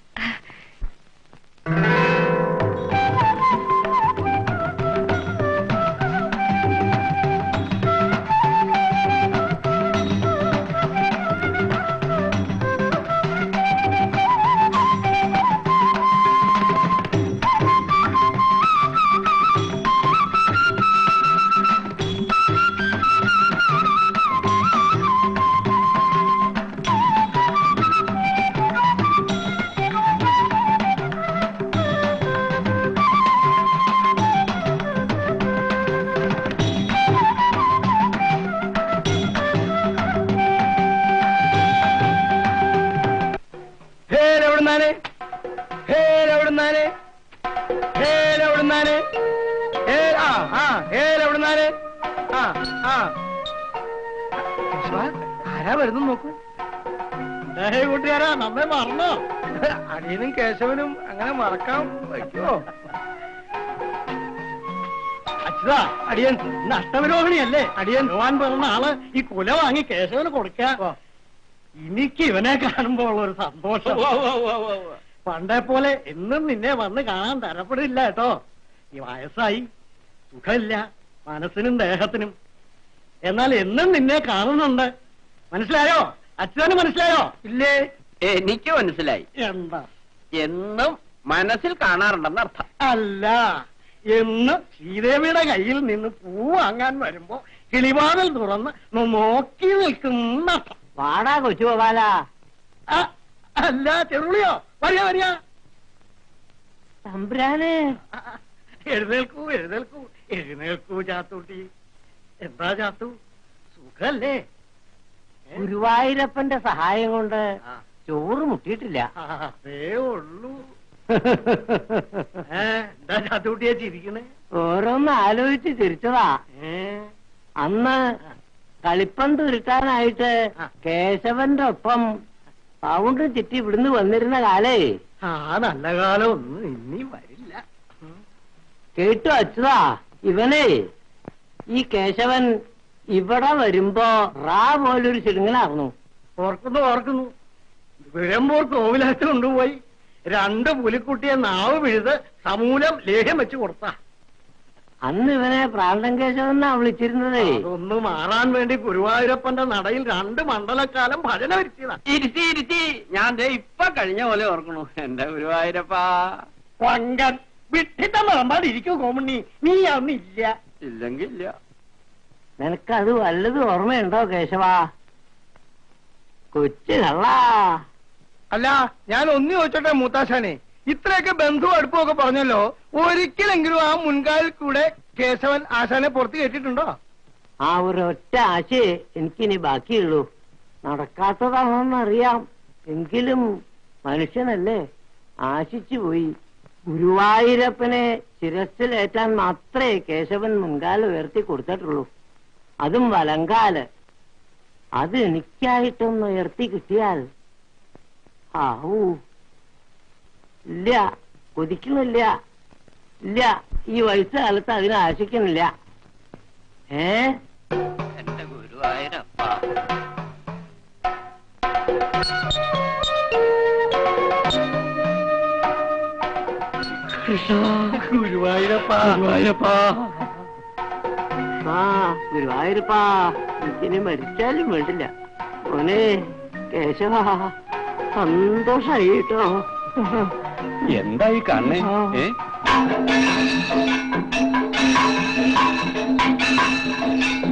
ഹേരെവിടുന്നാനെ ഹേരെവിടുന്നാനെ ഹേരെവിടുന്നാനെ ഹേ ആ ആ ഹേരെവിടുന്നാനെ ആ ആ കേശവാ, ആരാ വരുന്നു നോക്കൂ ഏയ് കൂട്ടുകാരാ നമ്മെ മറന്നോ അടിയനും കേശവനും അങ്ങനെ മറക്കാൻ പറ്റുമോ അച്ഛതാ അടിയൻ ഇന്ന് അഷ്ടവിരോഹിണിയല്ലേ അടിയൻ. ഭഗവാൻ പറഞ്ഞ ആള് ഈ കുല വാങ്ങി കേശവന് കൊടുക്ക ഓ. എനിക്ക് ഇവനെ കാണുമ്പോ ഉള്ള ഒരു സന്തോഷം പണ്ടേ പോലെ എന്നും നിന്നെ വന്ന് കാണാൻ തരപ്പെടില്ല കേട്ടോ ഈ വയസ്സായി സുഖമില്ല മനസ്സിനും ദേഹത്തിനും എന്നാൽ എന്നും നിന്നെ കാണുന്നുണ്ട് മനസ്സിലായോ അച്ഛന് മനസ്സിലായോ ഇല്ലേ എനിക്ക് മനസ്സിലായി എന്താ എന്നും മനസ്സിൽ കാണാറുണ്ടെന്ന് അർത്ഥം അല്ല എന്ന് ശ്രീദേവിയുടെ കയ്യിൽ നിന്ന് പൂ വാങ്ങാൻ വരുമ്പോ കിളിവാതിൽ തുറന്ന് ഒന്ന് നോക്കി നിൽക്കുന്ന വാടാ കൊച്ചു ഗോപാല അല്ല ചെറുളിയോ വരിക വരിക തമ്പുരാനെ ആ, എഴുന്നേൽക്കൂ എഴുന്നേൽക്കൂ എഴുന്നേൽക്കൂ ചാത്തൂട്ടി എന്താ ചാത്തു സുഖല്ലേ ഏ? ഗുരുവായൂരപ്പന്റെ സഹായം കൊണ്ട് ആ, ചോറ് മുട്ടിയിട്ടില്ല ആ, അതേ ഉള്ളൂ ഏ, എന്താ ചാത്തൂട്ടിയെ ചിരിക്കണേ ഓരോന്ന് ആലോചിച്ച് ചിരിച്ചതാ ഏ അന്ന് കളിപ്പന്ത് ഉരുട്ടാനായിട്ട് ആ. കേശവന്റെ ഒപ്പം പൗണ്ട് ചുറ്റി ഇവിടുന്ന് വന്നിരുന്ന കാലേ ആ നല്ല കാലം ഒന്നും ഇനി വരില്ല ഉം. കേട്ടു അച്യുതാ ഇവനെ ഈ കേശവൻ ഇവിടെ വരുമ്പോ റാ പോലൊരു ചിടുങ്ങനായിരുന്നു ഓർക്കുന്നു ഓർക്കുന്നു വിഴമ്പൂർ കോവിലത്ത് കൊണ്ടുപോയി രണ്ട് പുലിക്കുട്ടിയെ നാവ് പിഴുത് സമൂലം ലേഹ്യം വെച്ച് കൊടുത്ത അന്ന് ഇവനെ പ്രാന്തൻ കേശവൻ എന്നാ വിളിച്ചിരുന്നതേ അതൊന്ന് മാറാൻ വേണ്ടി ഗുരുവായൂരപ്പന്റെ നടയിൽ രണ്ട് മണ്ഡലക്കാലം ഭജന വരുത്തിയതാ ഇരുത്തി ഇരുത്തി ഞാൻ ദേ ഇപ്പൊ കഴിഞ്ഞ പോലെ ഓർക്കണു എന്റെ ഗുരുവായൂരപ്പാ പങ്കൻ വിട്ടിട്ട മറമ്പാടിരിക്കൂ കോമണ്ണി നീ അന്നില്ല ഇല്ലെങ്കിൽ ഇല്ല നിനക്കത് വല്ലതും ഓർമ്മയുണ്ടോ കേശവാ കൊച്ചു കള്ളാ അല്ല ഞാൻ ഒന്ന് ചോദിച്ചോട്ടെ മൂത്താശാനെ ഇത്രയൊക്കെ ബന്ധു അടുപ്പമൊക്കെ പറഞ്ഞല്ലോ ഒരിക്കലെങ്കിലും ആ മുൻകാലിൽ കൂടെ കേശവൻ ആശാനെ പുറത്ത് കേട്ടിട്ടുണ്ടോ ആ ഒരൊറ്റ ആശയെ എനിക്കിനി ബാക്കിയുള്ളൂ നടക്കാത്തതാണെന്നറിയാം എങ്കിലും മനുഷ്യനല്ലേ ആശിച്ചു പോയി ഗുരുവായൂരപ്പനെ ശിരസിലേറ്റാൻ മാത്രമേ കേശവൻ മുൻകാല് ഉയർത്തി കൊടുത്തിട്ടുള്ളൂ അതും വലങ്കാല് അത് എനിക്കായിട്ടൊന്ന് ഉയർത്തി കിട്ടിയാൽ ആവൂ ഇല്ല കൊതിക്കുന്നില്ല ഇല്ല ഈ വയസ്സുകാലത്ത് അതിനെ ആശിക്കുന്നില്ല ഏ എന്റെ ഗുരുവായൂരപ്പ ഗുരുവായൂരപ്പ ഗുരുവായൂരപ്പ ആ ഗുരുവായൂരപ്പാ എനിക്കിനി മരിച്ചാലും വേണ്ടില്ല മോനെ കേശവ സന്തോഷായി കേട്ടോ എന്തായി കണ്ണേ ഏ ആ.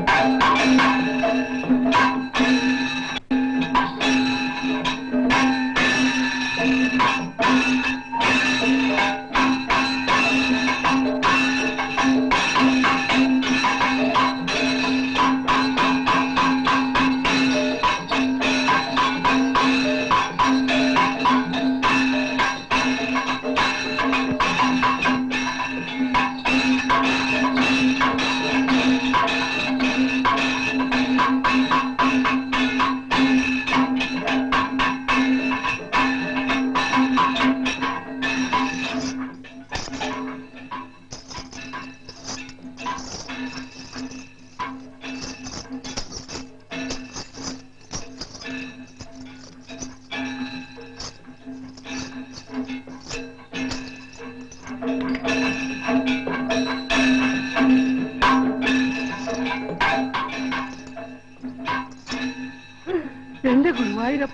എന്റെ ഗുരുവായൂരപ്പ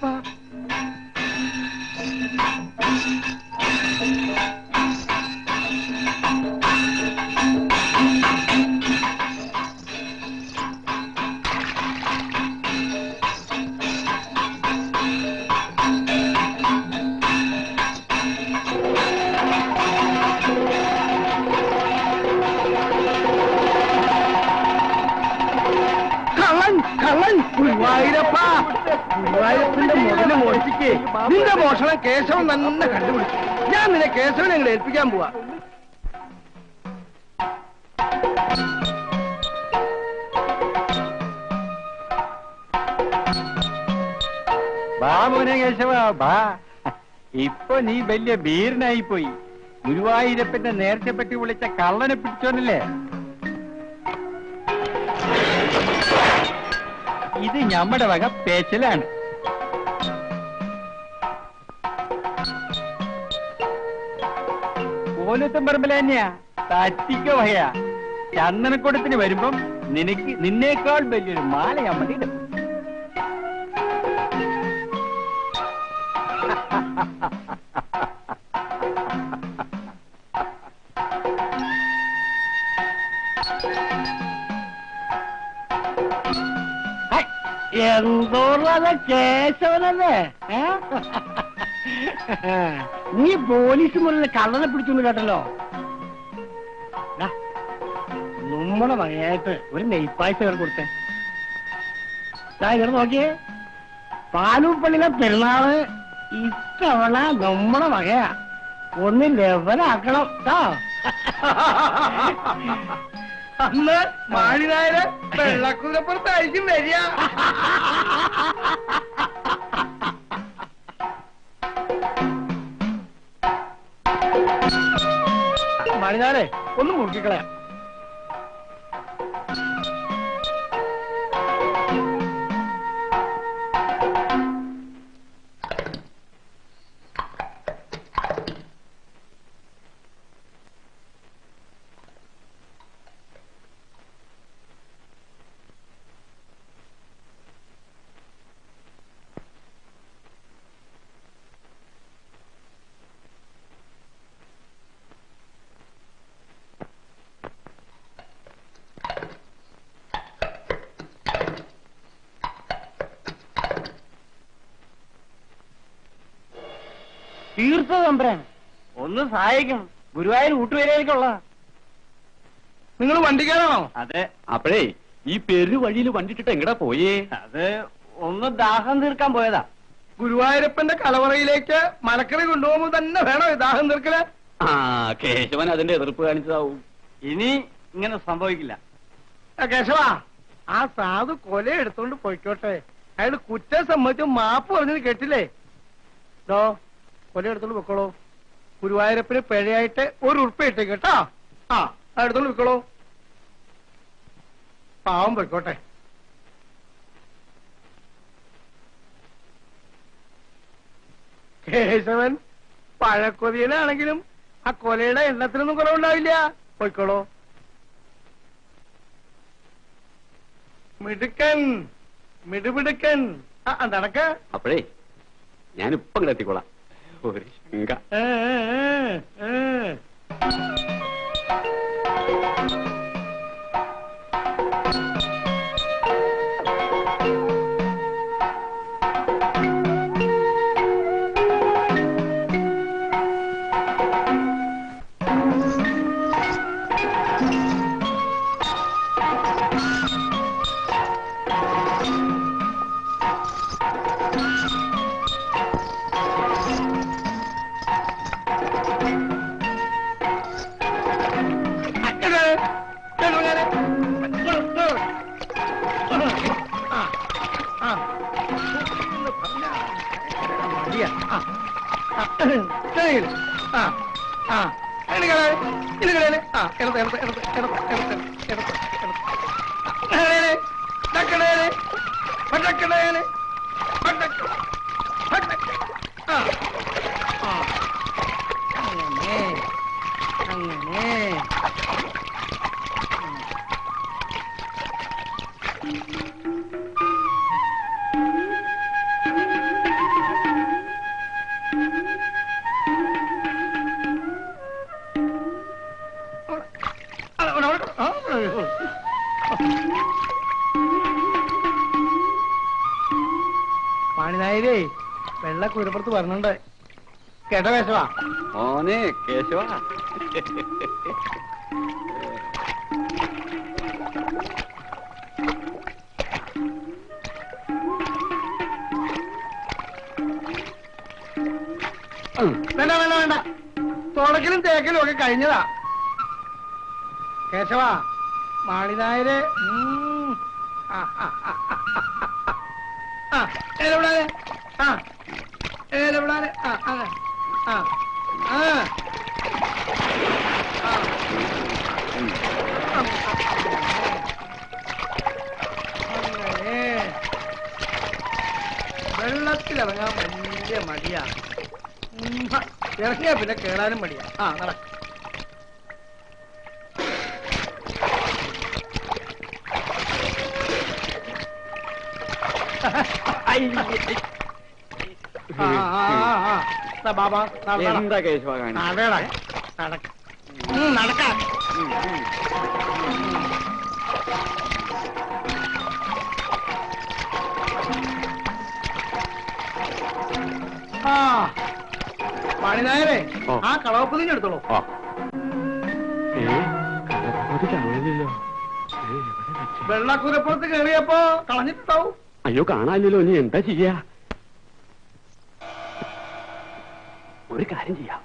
കള്ളൻ കള്ളൻ ഗുരുവായൂരപ്പ ഗുരുവായൂരപ്പന്റെ മുതല് മോഷിക്ക് നിന്റെ മോഷണം കേശവൻ തന്നെ കണ്ടുപിടിച്ചു ഞാൻ നിന്നെ കേശവനെ അങ്ങോട്ട് ഏൽപ്പിക്കാൻ പോവാ ബാ മോനെ കേശവ ബാ ഇപ്പൊ നീ വലിയ ബീരനായി പോയി ഗുരുവായൂരപ്പന്റെ നേർച്ച പറ്റി വിളിച്ച കള്ളനെ പിടിച്ചോനല്ലേ ഇത് ഞമ്മടെ വക പേച്ചലാണ് പോലത്തും പറമ്പിൽ തന്നെയാ തറ്റിക്ക വകയാ ചന്ദനക്കുടത്തിന് വരുമ്പം നിനക്ക് നിന്നേക്കാൾ വലിയൊരു മാല ഞമ്മടിയിടും എന്തോള്ളത് കേശവനല്ലേ ഏ? നീ പോലീസ് മുറിയിൽ കള്ളനെ പിടിച്ചു കേട്ടല്ലോ ദാ, നമ്മുടെ മകയായിട്ട് ഒരു നെയ്പ്പായ്ച കയറി കൊടുത്തേ ദാ ഇങ്ങനെ നോക്കിയേ പാലൂപ്പള്ളിയിലെ പെരുന്നാള് ഇത്തവണ നമ്മുടെ വകയാ ഒന്ന് ലെവലാക്കണം കേട്ടോ അന്ന് മാണിനായര് വെള്ളക്കുതിരപ്പുറത്തായിരിക്കും വരിക മണിനാരെ ഒന്ന് മുറുക്കിക്കളയാം തീർത്ത തമ്പുരാൻ ഒന്ന് സഹായിക്കും ഗുരുവായൂർ ഊട്ടുവരേക്കുള്ള നിങ്ങൾ വണ്ടിക്കാരാണോ അതെ അപ്പോഴേ ഈ പെരു വഴിയിൽ വണ്ടിട്ടിട്ട് എങ്ങടാ പോയേ അത് ഒന്ന് ദാഹം തീർക്കാൻ പോയതാ ഗുരുവായൂരപ്പന്റെ കലവറയിലേക്ക് മലക്കറി കൊണ്ടുപോകുമ്പോ തന്നെ വേണോ ഈ ദാഹം തീർക്കല് ആ കേശവൻ അതിന്റെ എതിർപ്പ് കാണിച്ചതാവും ഇനി ഇങ്ങനെ സംഭവിക്കില്ല ആ, കേശവ ആ സാധു കൊല എടുത്തോണ്ട് പോയിക്കോട്ടെ അയാൾ കുറ്റം സമ്മതിച്ച് മാപ്പ് പറഞ്ഞത് കേട്ടില്ലേ ദോ കൊല എടുത്തോണ്ട് വെക്കോളൂ ഗുരുവായൂരപ്പന് പിഴയായിട്ട് ഒരു ഉറുപ്പ ഇട്ടേ കേട്ടോ ആ അത് എടുത്തോണ്ട് വെക്കോളൂ പാവം പോയിക്കോട്ടെ കേശവൻ പഴക്കൊതിയനാണെങ്കിലും ആ കൊലയുടെ എണ്ണത്തിനൊന്നും കുറവുണ്ടാവില്ല പോയിക്കോളൂ മിടുക്കൻ മിടുമിടുക്കൻ ആ ആ, നടക്ക അപ്പോഴേ ഞാനിപ്പം ഇങ്ങട് എത്തിക്കോളാം ഒരു ശങ്ക ഏ, ഏ, ഏ, ഏ. കിണങ്ങില് ആ ആ അതിന് കിണാല് ഇത് കിണാല് ആ എടുത്ത് എടുത്ത് എടുത്ത് എടുത്ത് എടുത്ത് എടുത്ത് എടുത്ത് കിണാല് കിണാല് പട്ടക്കിണാല് പട്ടക്ക് പട്ടക്ക് ആ ആ അങ്ങനെ അങ്ങനെ പാണിനായരേ വെള്ള കുതിരപ്പുറത്ത് പറഞ്ഞുണ്ട് കേട്ടോ വേശവാ മോനെ കേശവ വേണ്ട വേണ്ട വേണ്ട തുടക്കലും തേക്കലും ഒക്കെ കഴിഞ്ഞതാ കേശവാ മാളിനായര് ഉം. ആ, ആ, ആ, ആ, ആ, ആ. ആ ഏലവിടാനെ ആ ഏലവിടാനെ ആ അതെ ആ ആ ആ. അങ്ങനെ. വെള്ളത്തിലിറങ്ങാൻ വലിയ മടിയാ ഉം, ഹ. ഇറങ്ങിയാ പിന്നെ കേറാനും മടിയാ ആ നട ആ, ആ, ആ, ആ. ദാ ബാബാ, നട, നട. എന്താ കേശവ കാണി നടയടാ. നടക്ക. ഉം, നടക്കാം ആ മണിനായരെ ഓ. ആ കളവപ്പതിഞ്ഞ് എടുത്തോളൂ ആ വെള്ളക്കുരപ്പുറത്ത് കയറിയപ്പോ കളഞ്ഞിട്ടുണ്ടാവും അയ്യോ കാണാനില്ലല്ലോ ഇനി എന്താ ചെയ്യാ ഒരു കാര്യം ചെയ്യാം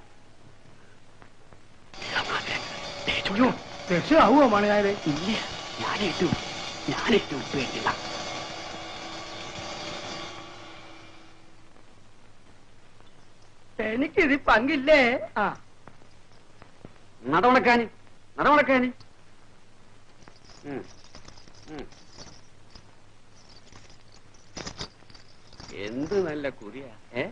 അയ്യോ രക്ഷയാവോ മണിനായരെ ഇല്ല ഞാനേറ്റു ഞാനേറ്റു പേടില്ല എനിക്കിത് പങ്കില്ലേ ആ നടവണക്കാന് നടവണക്കാന് ഉം. ഉം. എന്ത് നല്ല കുറിയാ ഏ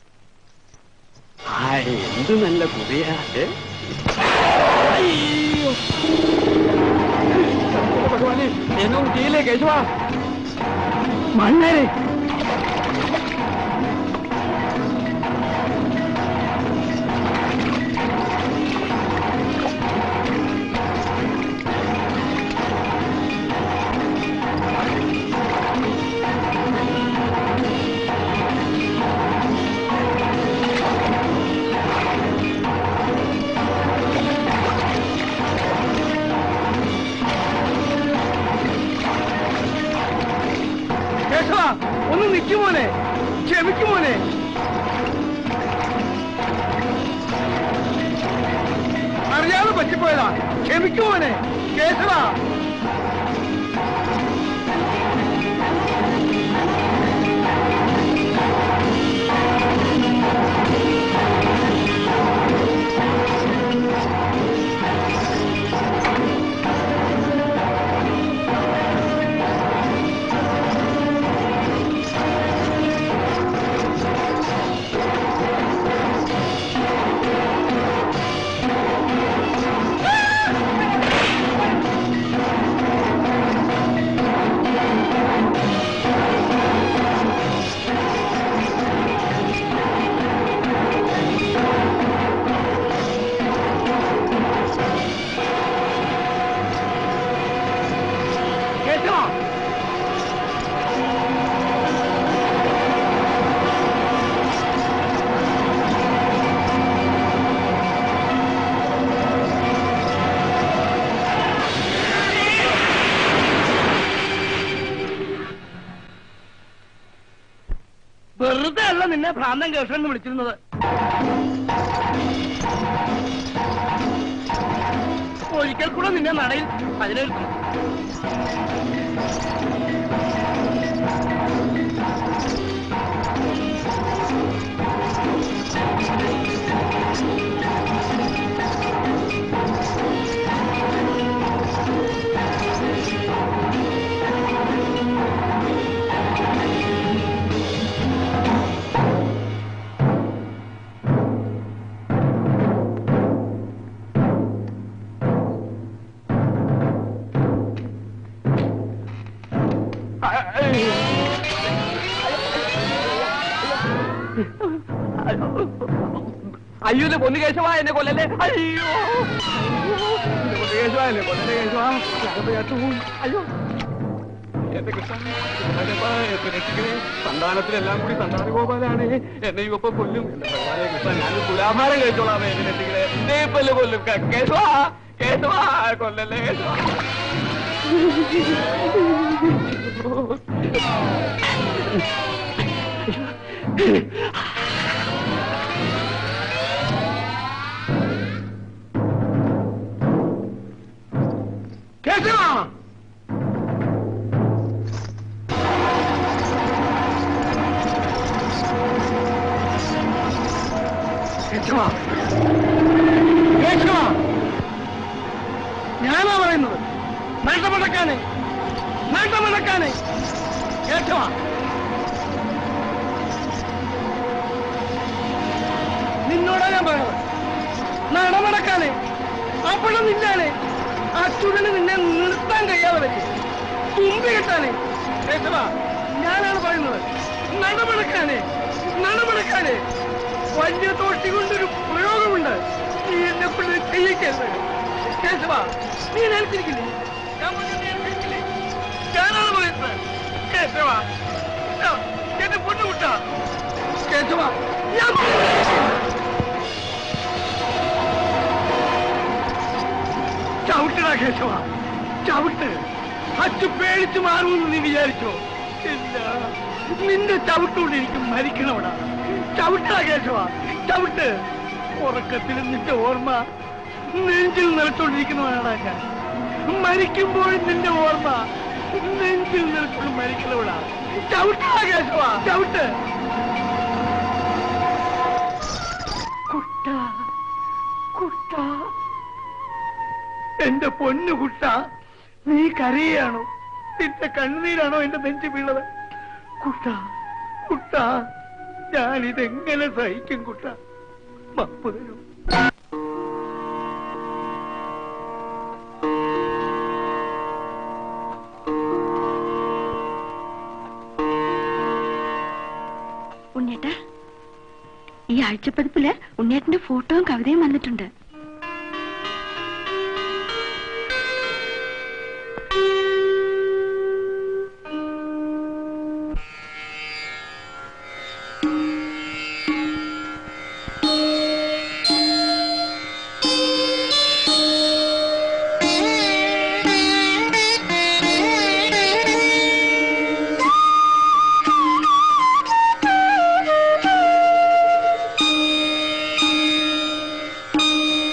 ആ എന്ത് നല്ല കുറിയാ ഏ അയ്യോ ഭഗവാനെ എന്നൊന്നും ചെയ്യില്ലേ കേശവാ മണ്ണേരെ കേശവ ഒന്ന് നിൽക്കുമോനെ ക്ഷമിക്കുമോനെ അറിയാതെ പറ്റിപ്പോയതാ ക്ഷമിക്കുമോനെ കേശവ കേശവ വെറുതെ അല്ല നിന്നെ ഭ്രാന്തൻ കേശവൻ എന്ന് വിളിച്ചിരുന്നത് ഒരിക്കൽ കൂടെ നിന്നെ നടയിൽ അതിനെടുക്കും അയ്യോ എന്റെ പൊന്നു കേശവാ എന്നെ കൊല്ലല്ലേ അയ്യോ എന്റെ പൊന്നു കേശവാ എന്നെ കൊല്ലല്ലേ കേശവാ ഞാനത് കേട്ടു അയ്യോ എന്റെ കൃഷ്ണ ഭഗവാനപ്പാ, എന്നെ രക്ഷിക്കണേ. സന്താനത്തിലെല്ലാം കൂടി സന്താന ഗോപാലാണ് എന്നെ ഇവപ്പൊ കൊല്ലും എന്റെ ഭഗവാനെ കൃഷ്ണ ഞാൻ തുലാഭാരം കഴിച്ചോളാമേ എന്നെ രക്ഷിക്കണേ നീ ഇപ്പല്ലേ കൊല്ലും ക- കേശവാ കേശവാ കൊല്ലല്ലേ കേശവാ കേശവാ കേശവാ കേശവാ ഞാനാ പറയുന്നത് നഷ്ടമുടക്കാന് നഷ്ടമുടക്കാന് കേശവാ നിന്നോടാ ഞാൻ പറയുന്നത് നടമടക്കാന് അപ്പോഴും നിന്നാണ് ആ ചുടന് നിന്നെ നിർത്താൻ കഴിയാതെ പറ്റി തുമ്പി കിട്ടാന് കേശവാ ഞാനാണ് പറയുന്നത് നടമടക്കാന് നടമടക്കാന് വലിയ തോട്ടി കൊണ്ടൊരു പ്രയോഗമുണ്ട് നീ എന്നെ കൊണ്ട് ചെയ്യിക്കരുത് കേശവാ നീ നേരിട്ടിരിക്കില്ലേ ഞാൻ പറഞ്ഞത് നീ അനുസരിക്കില്ലേ? ഞാനാണ് പറയുന്നത് കേശവാ ഇതാ, എന്റെ പൊണ്ണുകുട്ട കേശവാ ഞാൻ ചവിട്ടടാ കേശവ ചവിട്ട് അച്ചു പേടിച്ചു മാറുമെന്ന് നീ വിചാരിച്ചോ ഇല്ല നിന്റെ ചവിട്ടുകൊണ്ട് എനിക്ക് മരിക്കണവടാ ചവിട്ടടാ കേശവ ചവിട്ട് ഉറക്കത്തിൽ നിന്റെ ഓർമ്മ നെഞ്ചിൽ നിറച്ചോണ്ടിരിക്കുന്നവനാടാ ഞാൻ മരിക്കുമ്പോഴും നിന്റെ ഓർമ്മ നെഞ്ചിൽ നിറച്ചോണ്ട് മരിക്കണവടാ ചവിട്ടടാ കേശവ ചവിട്ട് കുട്ട കുട്ട എന്റെ പൊന്നു കുട്ട നീ കരയാണോ നിന്റെ കണ്ണുനീരാണോ എന്റെ നെഞ്ചു വീണത് കുട്ട കുട്ട ഞാനിതെങ്ങനെ സഹിക്കും കുട്ട മപ്പ് തരൂ ഉണ്ണേട്ട ഈ ആഴ്ചപ്പതിപ്പില് ഉണ്ണേട്ടന്റെ ഫോട്ടോയും കവിതയും വന്നിട്ടുണ്ട് Thank you.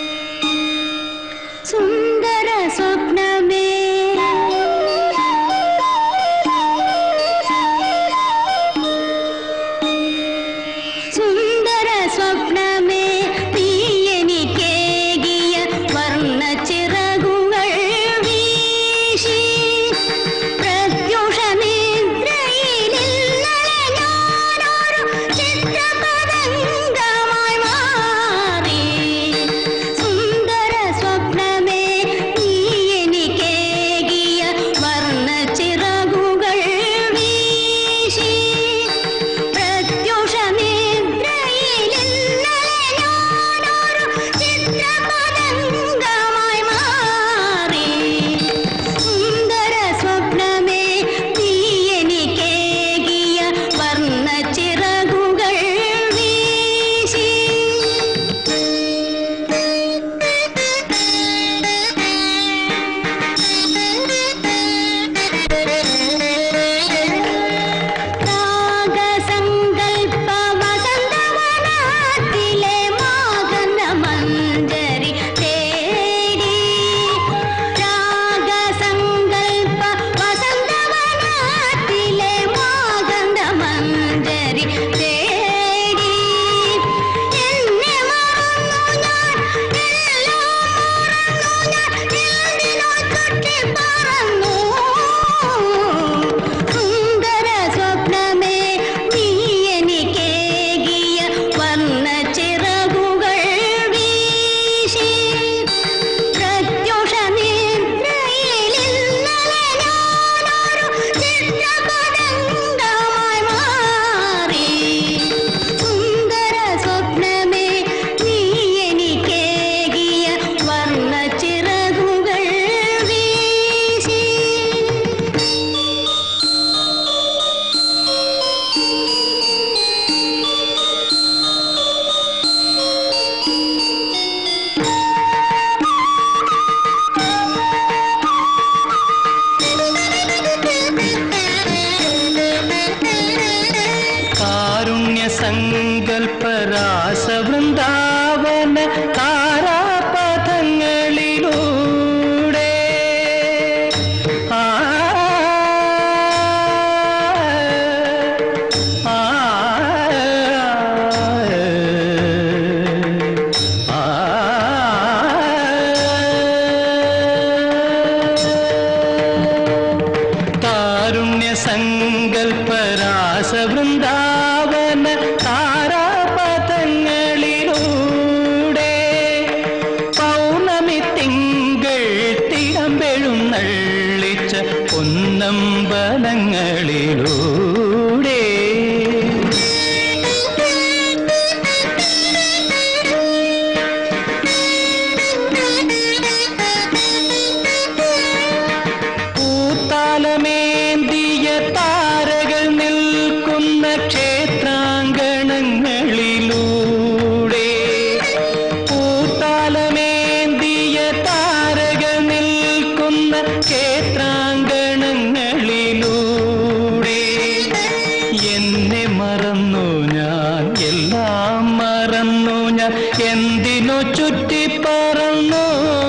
സങ്കൽപ്പരാസ വൃന്ദാവന താരാപഥങ്ങളിലൂടെ പൗർണമി തിങ്കൾ തിടമ്പെഴും നള്ളിച്ച പൊന്നമ്പലങ്ങളിലൂടെ പൂത്താലമേന്തിയ താരകൾ നിൽക്കുന്ന ക്ഷേത്രാങ്കണങ്ങളിലൂടെ പൂത്താലമേന്തിയ താരകൾ നിൽക്കുന്ന ക്ഷേത്രാങ്കണങ്ങളിലൂടെ എന്നെ മറന്നു ഞാൻ എല്ലാം മറന്നു ഞാൻ എന്തിനു ചുറ്റിപ്പറന്നു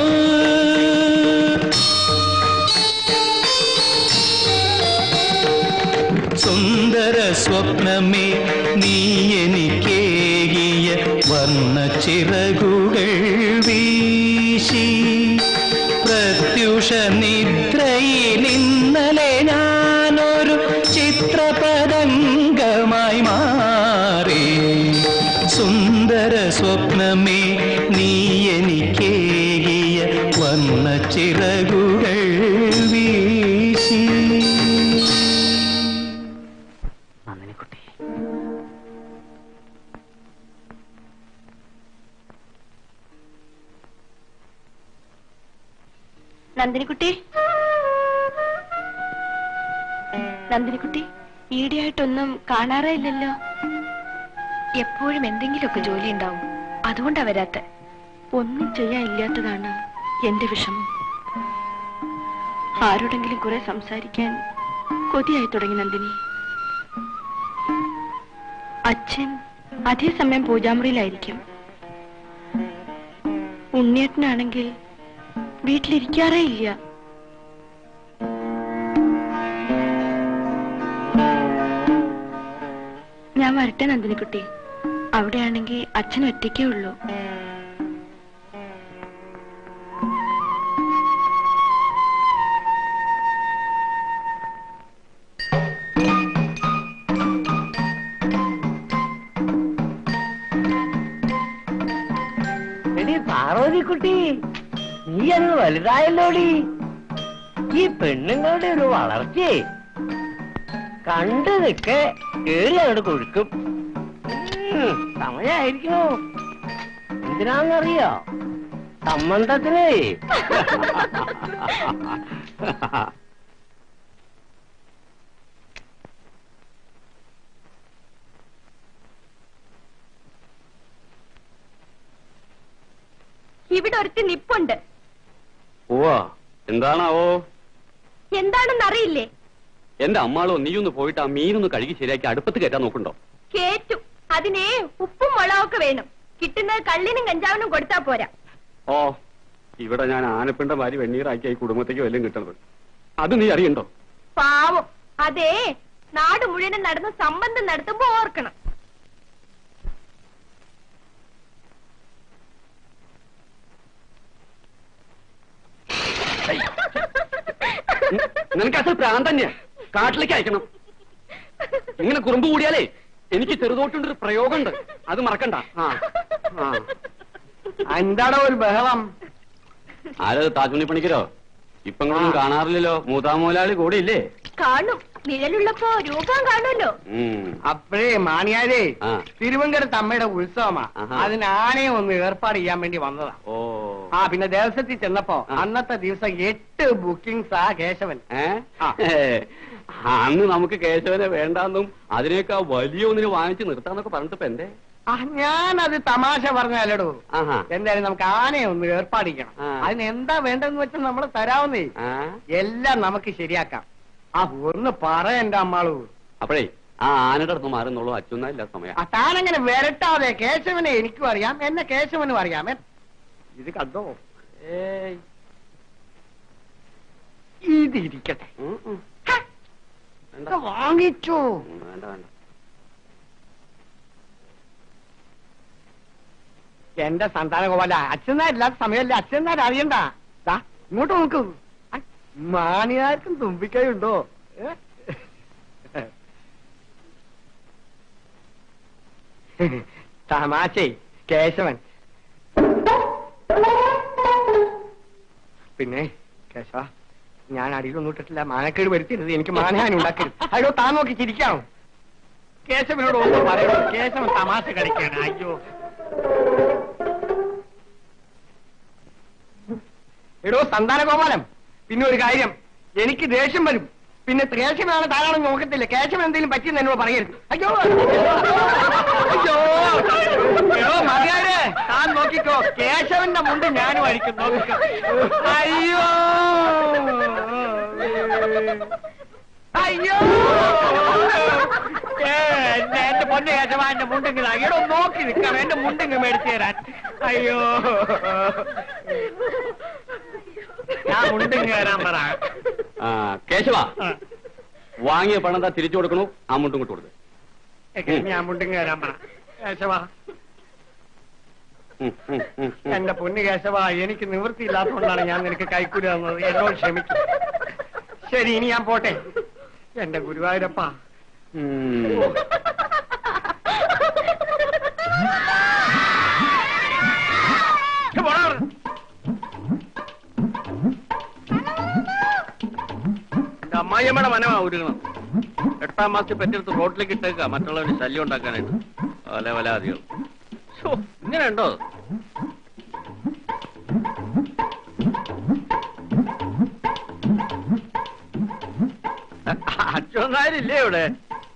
സുന്ദര സ്വപ്നമേ നീ എനിക്കേകിയ വർണ്ണ ചിറകുകൾ വീശി പ്രത്യുഷ നിദ്രയിൽ ഇന്നലെ ഞാനൊരു ചിത്രപതംഗമായി മാറി സുന്ദര സ്വപ്നമേ നീ എനിക്കേകിയ വർണ്ണ ചിറകുകൾ വീശി നന്ദിനിക്കുട്ടി നന്ദിനിക്കുട്ടി നന്ദിനിക്കുട്ടി ഈടെയായിട്ടൊന്നും കാണാറേ ഇല്ലല്ലോ എപ്പോഴും എന്തെങ്കിലുമൊക്കെ ജോലി ഉണ്ടാവും അതുകൊണ്ടാ വരാത്ത ഒന്നും ചെയ്യാൻ ഇല്ലാത്തതാണ് എന്റെ വിഷമം ആരോടെങ്കിലും കുറെ സംസാരിക്കാൻ കൊതിയായി തുടങ്ങി നന്ദിനി അച്ഛൻ അതേ സമയം പൂജാമുറിയിലായിരിക്കും ഉണ്ണിയേട്ടനാണെങ്കിൽ വീട്ടിലിരിക്കാറേ ഇല്ല ഞാൻ വരട്ടെ നന്ദിനിക്കുട്ടി അവിടെയാണെങ്കിൽ അച്ഛൻ ഒറ്റയ്ക്കേ ഉള്ളൂ എടി പാർവതിക്കുട്ടി നീ അങ്ങ് വലുതായല്ലോടി ഈ പെണ്ണുങ്ങളുടെ ഒരു വളർച്ചയെ കണ്ടു നിൽക്കെ ഏറി അങ്ങോട്ട് കൊടുക്കും ഉം, സമയായിരിക്കണു എന്തിനാന്നറിയോ സംബന്ധത്തിനേ ഇവിടെ ഒരുത്തി നിപ്പുണ്ട് ഓവാ എന്താണാവോ എന്താണെന്ന് അറിയില്ലേ എന്റെ അമ്മാളോ നീയൊന്ന് പോയിട്ട് ആ മീനൊന്ന് കഴുകി ശരിയാക്കി അടുപ്പത്ത് കയറ്റാൻ നോക്കണ്ടോ കേറ്റു അതിനെ ഉപ്പും മുളകൊക്കെ വേണം കിട്ടുന്നത് കള്ളിനും കഞ്ചാവിനും കൊടുത്താ പോരാ ഓ ഇവിടെ ഞാൻ ആനപ്പിണ്ട മാരി വെണ്ണീറാക്കി ഈ കുടുംബത്തേക്ക് വല്ലതും കിട്ടുന്നത് അത് നീ അറിയണ്ടോ പാവം അതേ നാട് മുഴുവനും നടന്ന് സംബന്ധം നടത്തുമ്പോ ഓർക്കണം നിനക്ക് അസൽ പ്രാന്ത് തന്നെയാ കാട്ടിലേക്ക് അയക്കണം ഇങ്ങനെ കുറുമ്പ് കൂടിയാലേ എനിക്ക് ചെറുതോട്ടുണ്ടൊരു പ്രയോഗമുണ്ട് അത് മറക്കണ്ട ആ ആ എന്താടോ ഒരു ബഹളം ആരത് താജുണി പണിക്കരോ ഇപ്പങ്ങളൊന്നും കാണാറില്ലല്ലോ മൂതാമൂലാളി കൂടെ ഇല്ലേ കാണും നിഴലുള്ളപ്പോ രൂപം കാണുമല്ലോ ഉം. അപ്പഴേ മാണിയാരേ ആ. തിരുവങ്കരത്ത് അമ്മയുടെ ഉത്സവമാ ആഹാ. അതിന് ആനയെ ഒന്ന് ഏർപ്പാട് ചെയ്യാൻ വേണ്ടി വന്നതാ ഓ ആ പിന്നെ ദേവസ്വത്തിൽ ചെന്നപ്പോ ആ. അന്നത്തെ ദിവസം എട്ട് ബുക്കിംഗ്സ് ആ കേശവൻ ഏ ആ. ഏ, അന്ന് നമുക്ക് കേശവനെ വേണ്ടാന്നും അതിനേക്കാ വലിയ ഒന്നിന് വാങ്ങിച്ച് നിർത്താന്നൊക്കെ പറഞ്ഞിട്ട് എന്തേ ആ ഞാനത് തമാശ പറഞ്ഞാലടോ ആഹാ എന്തായാലും നമുക്ക് ആനയെ ഒന്ന് ഏർപ്പാടിക്കണം ആ. അതിന് എന്താ വേണ്ടെന്ന് വെച്ചാൽ നമ്മൾ തരാവുന്നേ ആ എല്ലാം നമുക്ക് ശരിയാക്കാം ആ ഒന്ന് പറ എന്റെ അമ്മാളു അപ്പോഴേ ആ ആനയുടെ അടുത്ത് മാറുന്നുള്ളൂ അച്ഛനാ ഇല്ല സമയം ആ താനങ്ങനെ വരട്ടാതെ കേശവനെ എനിക്കും അറിയാം എന്നെ കേശവനും അറിയാം എൻ- ഇത് കണ്ടോ ഏയ് ഇത് ഇരിക്കട്ടെ ഉം, ഉം. ഹ, വേണ്ട. ഇത് വാങ്ങിച്ചോ ഉം, വേണ്ട വേണ്ട എന്റെ സന്താനഗോപാല അച്ഛനാരില്ലാത്ത സമയമല്ലേ അച്ഛനാർ അറിയണ്ട ദാ, ഇങ്ങോട്ട് നോക്കൂ ആ, മാണിയാർക്കും തുമ്പിക്കൈയുണ്ടോ ഏ? തമാശേ കേശവൻ പിന്നെ കേശവ ഞാൻ അടിയിലൊന്നും ഇട്ടിട്ടില്ല മാനക്കേട് വരുത്തരുത് എനിക്ക് മാനഹാനി ഉണ്ടാക്കരുത് അയ്യോ താൻ നോക്കി ചിരിക്കാമോ കേശവനോട് ഒന്നും പറയണോ കേശവൻ തമാശ കളിക്കാണ് അയ്യോ എടോ സന്താന ഗോപാലം പിന്നെ ഒരു കാര്യം എനിക്ക് ദേഷ്യം വരും പിന്നെ ത്രേഷ്യമാണ് താരാണെന്ന് നോക്കത്തില്ല കേശവൻ എന്തെങ്കിലും പറ്റിയെന്ന് എന്നോട് പറയരുത് അയ്യോ അയ്യോ എടോ മതിയാരെ താൻ നോക്കിക്കോ കേശവന്റെ മുണ്ട് ഞാനും അഴിക്കും നോക്കിക്കോ അയ്യോ അയ്യോ ഏ, എന്റെ എന്റെ പൊന്നു കേശവ എന്റെ മുണ്ടിങ് എടോ നോക്കി നിൽക്കാം എന്റെ മുണ്ടിങ് മേടിച്ചു തരാൻ അയ്യോ ഞാൻ മുണ്ടിങ് തരാൻ പറ ആ, കേശവ വാങ്ങിയ പണം എന്താ തിരിച്ചു കൊടുക്കണു ആ മുണ്ടും കൊണ്ട് കൊടുക്ക് ഞാൻ മുണ്ടിങ് തരാൻ പറ കേശവ ഉം, ഉം, ഉം, ഉം. എന്റെ പൊന്നു കേശവ എനിക്ക് നിവൃത്തിയില്ലാത്തതുകൊണ്ടാണ് ഞാൻ നിനക്ക് കൈക്കൂലി തന്നത് എന്നോട് ക്ഷമിക്കും ശരി ഇനി ഞാൻ പോട്ടെ എന്റെ ഗുരുവായൂരപ്പ ഉം. എന്റെ അമ്മായിയമ്മയുടെ മനമാ ഉരുകണം എട്ടാം മാസത്തിൽ പെറ്റെടുത്ത് റോഡിലേക്ക് ഇട്ടേക്ക മറ്റുള്ളവന് ശല്യം ഉണ്ടാക്കാനായിട്ട് വല വലാദികൾ ഇങ്ങനെ ഉണ്ടോ അച്ഛനാരില്ലേ ഇവിടെ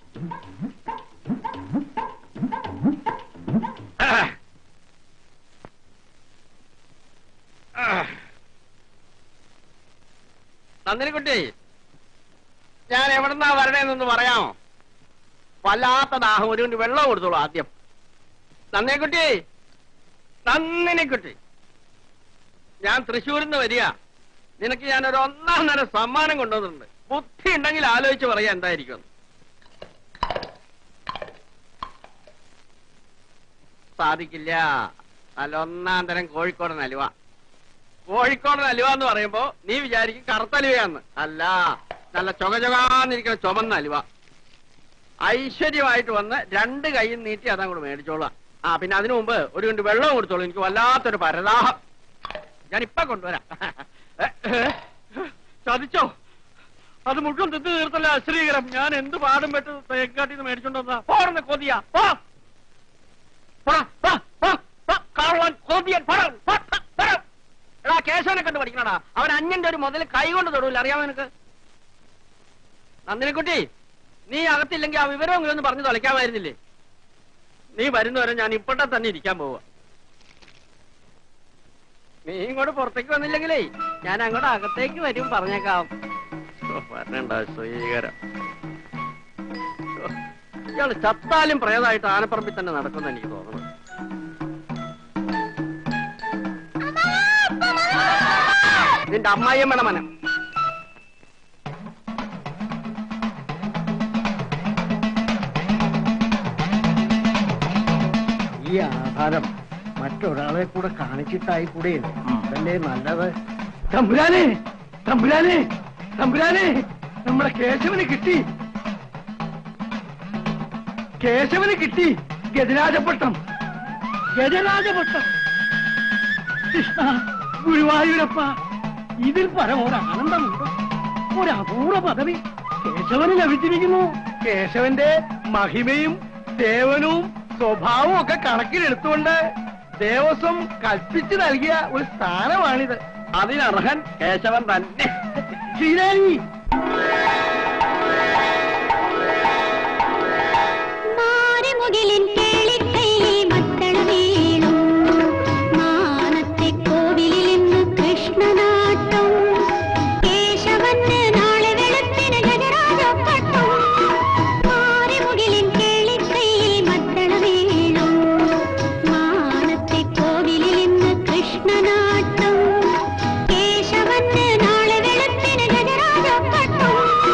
നന്ദിനിക്കുട്ടി ഞാൻ എവിടെന്നാ വരണേന്നൊന്ന് പറയാമോ വല്ലാത്ത ദാഹം ഒരു കൊണ്ട് വെള്ളം കൊടുത്തോളൂ ആദ്യം നന്ദിനിക്കുട്ടി നന്ദിനിക്കുട്ടി ഞാൻ തൃശ്ശൂരിൽ നിന്ന് വരിക നിനക്ക് ഞാൻ ഒരു ഒന്നാം നേരം സമ്മാനം കൊണ്ടുവന്നിട്ടുണ്ട് ബുദ്ധി ഉണ്ടെങ്കിൽ ആലോചിച്ച് പറയാ എന്തായിരിക്കും സാധിക്കില്ല നല്ല ഒന്നാം തരം കോഴിക്കോടൻ അലുവ കോഴിക്കോടൻ അലുവ എന്ന് പറയുമ്പോ നീ വിചാരിക്കും കറുത്തലുവയാന്ന് അല്ല നല്ല ചൊക ചൊകാന്നിരിക്കുന്ന ചുമന്ന അലുവ ഐശ്വര്യമായിട്ട് വന്ന് രണ്ട് കൈയും നീട്ടി അതങ്ങോട്ട് മേടിച്ചോളാം ആ പിന്നെ അതിനു മുമ്പ് ഒരു കൊണ്ട് വെള്ളം കൊടുത്തോളൂ എനിക്ക് വല്ലാത്തൊരു പരദാഹം ഞാൻ ഇപ്പൊ കൊണ്ടുവരാം ചതിച്ചോ അത് മുഴുവൻ തിന്നു തീർത്തല്ല അശ്രീകരം ഞാൻ എന്ത് പാടും പെട്ട് തേക്കാട്ടിൽ നിന്ന് മേടിച്ചോണ്ട് വന്നാ പോർന്ന് കൊതിയാ പോ പോടാ, പോ, പോ, പോ, കള്ളൻ, കൊതിയൻ, പോടാ, പോ, പോ, പോടാ. എടാ കേശവനെ കണ്ട് പഠിക്കണടാ അവൻ അന്യന്റെ ഒരു മുതൽ കൈ കൊണ്ട് തൊടൂല അറിയാമോ നിനക്ക് നന്ദിനിക്കുട്ടി നീ അകത്തില്ലെങ്കിൽ ആ വിവരമെങ്കിലും ഒന്ന് പറഞ്ഞു തൊലയ്ക്കാമായിരുന്നില്ലേ നീ വരുന്നവരെ ഞാൻ ഇപ്പോഴത്തെ തന്നെ ഇരിക്കാൻ പോവാ നീ ഇങ്ങോട്ട് പുറത്തേക്ക് വന്നില്ലെങ്കിലേ ഞാൻ അങ്ങോട്ട് അകത്തേക്ക് വരും പറഞ്ഞേക്കാം ഓ, വരണ്ട സ്വീകരം ഓ, ഇയാള് ചത്താലും പ്രേതമായിട്ട് ആനപ്പറമ്പിൽ തന്നെ നടക്കുമെന്ന് എനിക്ക് തോന്നുന്നു നിന്റെ അമ്മായിയമ്മയുടെ മനം ഈ ആധാരം മറ്റൊരാളെ കൂടെ കാണിച്ചിട്ടായി കൂടെ അതല്ലേ നല്ലത് തമ്പുരാനെ തമ്പുരാനെ തമ്പുരാനെ നമ്മുടെ കേശവന് കിട്ടി കേശവന് കിട്ടി ഗജരാജപട്ടം ഗജരാജപട്ടം കൃഷ്ണ ഗുരുവായൂരപ്പ ഇതിൽ പരം ഒരു ആനന്ദമുണ്ടോ ഒരു അപൂർവ പദവി കേശവന് ലഭിച്ചിരിക്കുന്നു കേശവന്റെ മഹിമയും സേവനവും സ്വഭാവവും ഒക്കെ കണക്കിലെടുത്തുകൊണ്ട് ദേവസ്വം കൽപ്പിച്ചു നൽകിയ ഒരു സ്ഥാനമാണിത് അതിനർഹൻ കേശവൻ തന്നെ ശ്രീരാണി മാറിമുകിലിൻ കേളിക്കൈയിൽ മത്തള വീണു മാനത്തെ കോവിലിൽ ഇന്ന് കൃഷ്ണനാട്ടം കേശവന് നാളെ വെളുപ്പിന് ഗജരാജപ്പട്ടം മാറിമുകിലിൻ കേളിക്കൈയിൽ മത്തള വീണു മാനത്തെ കോവിലിൽ ഇന്ന് കൃഷ്ണനാട്ടം കേശവന് നാളെ വെളുപ്പിന് ഗജരാജപ്പട്ടം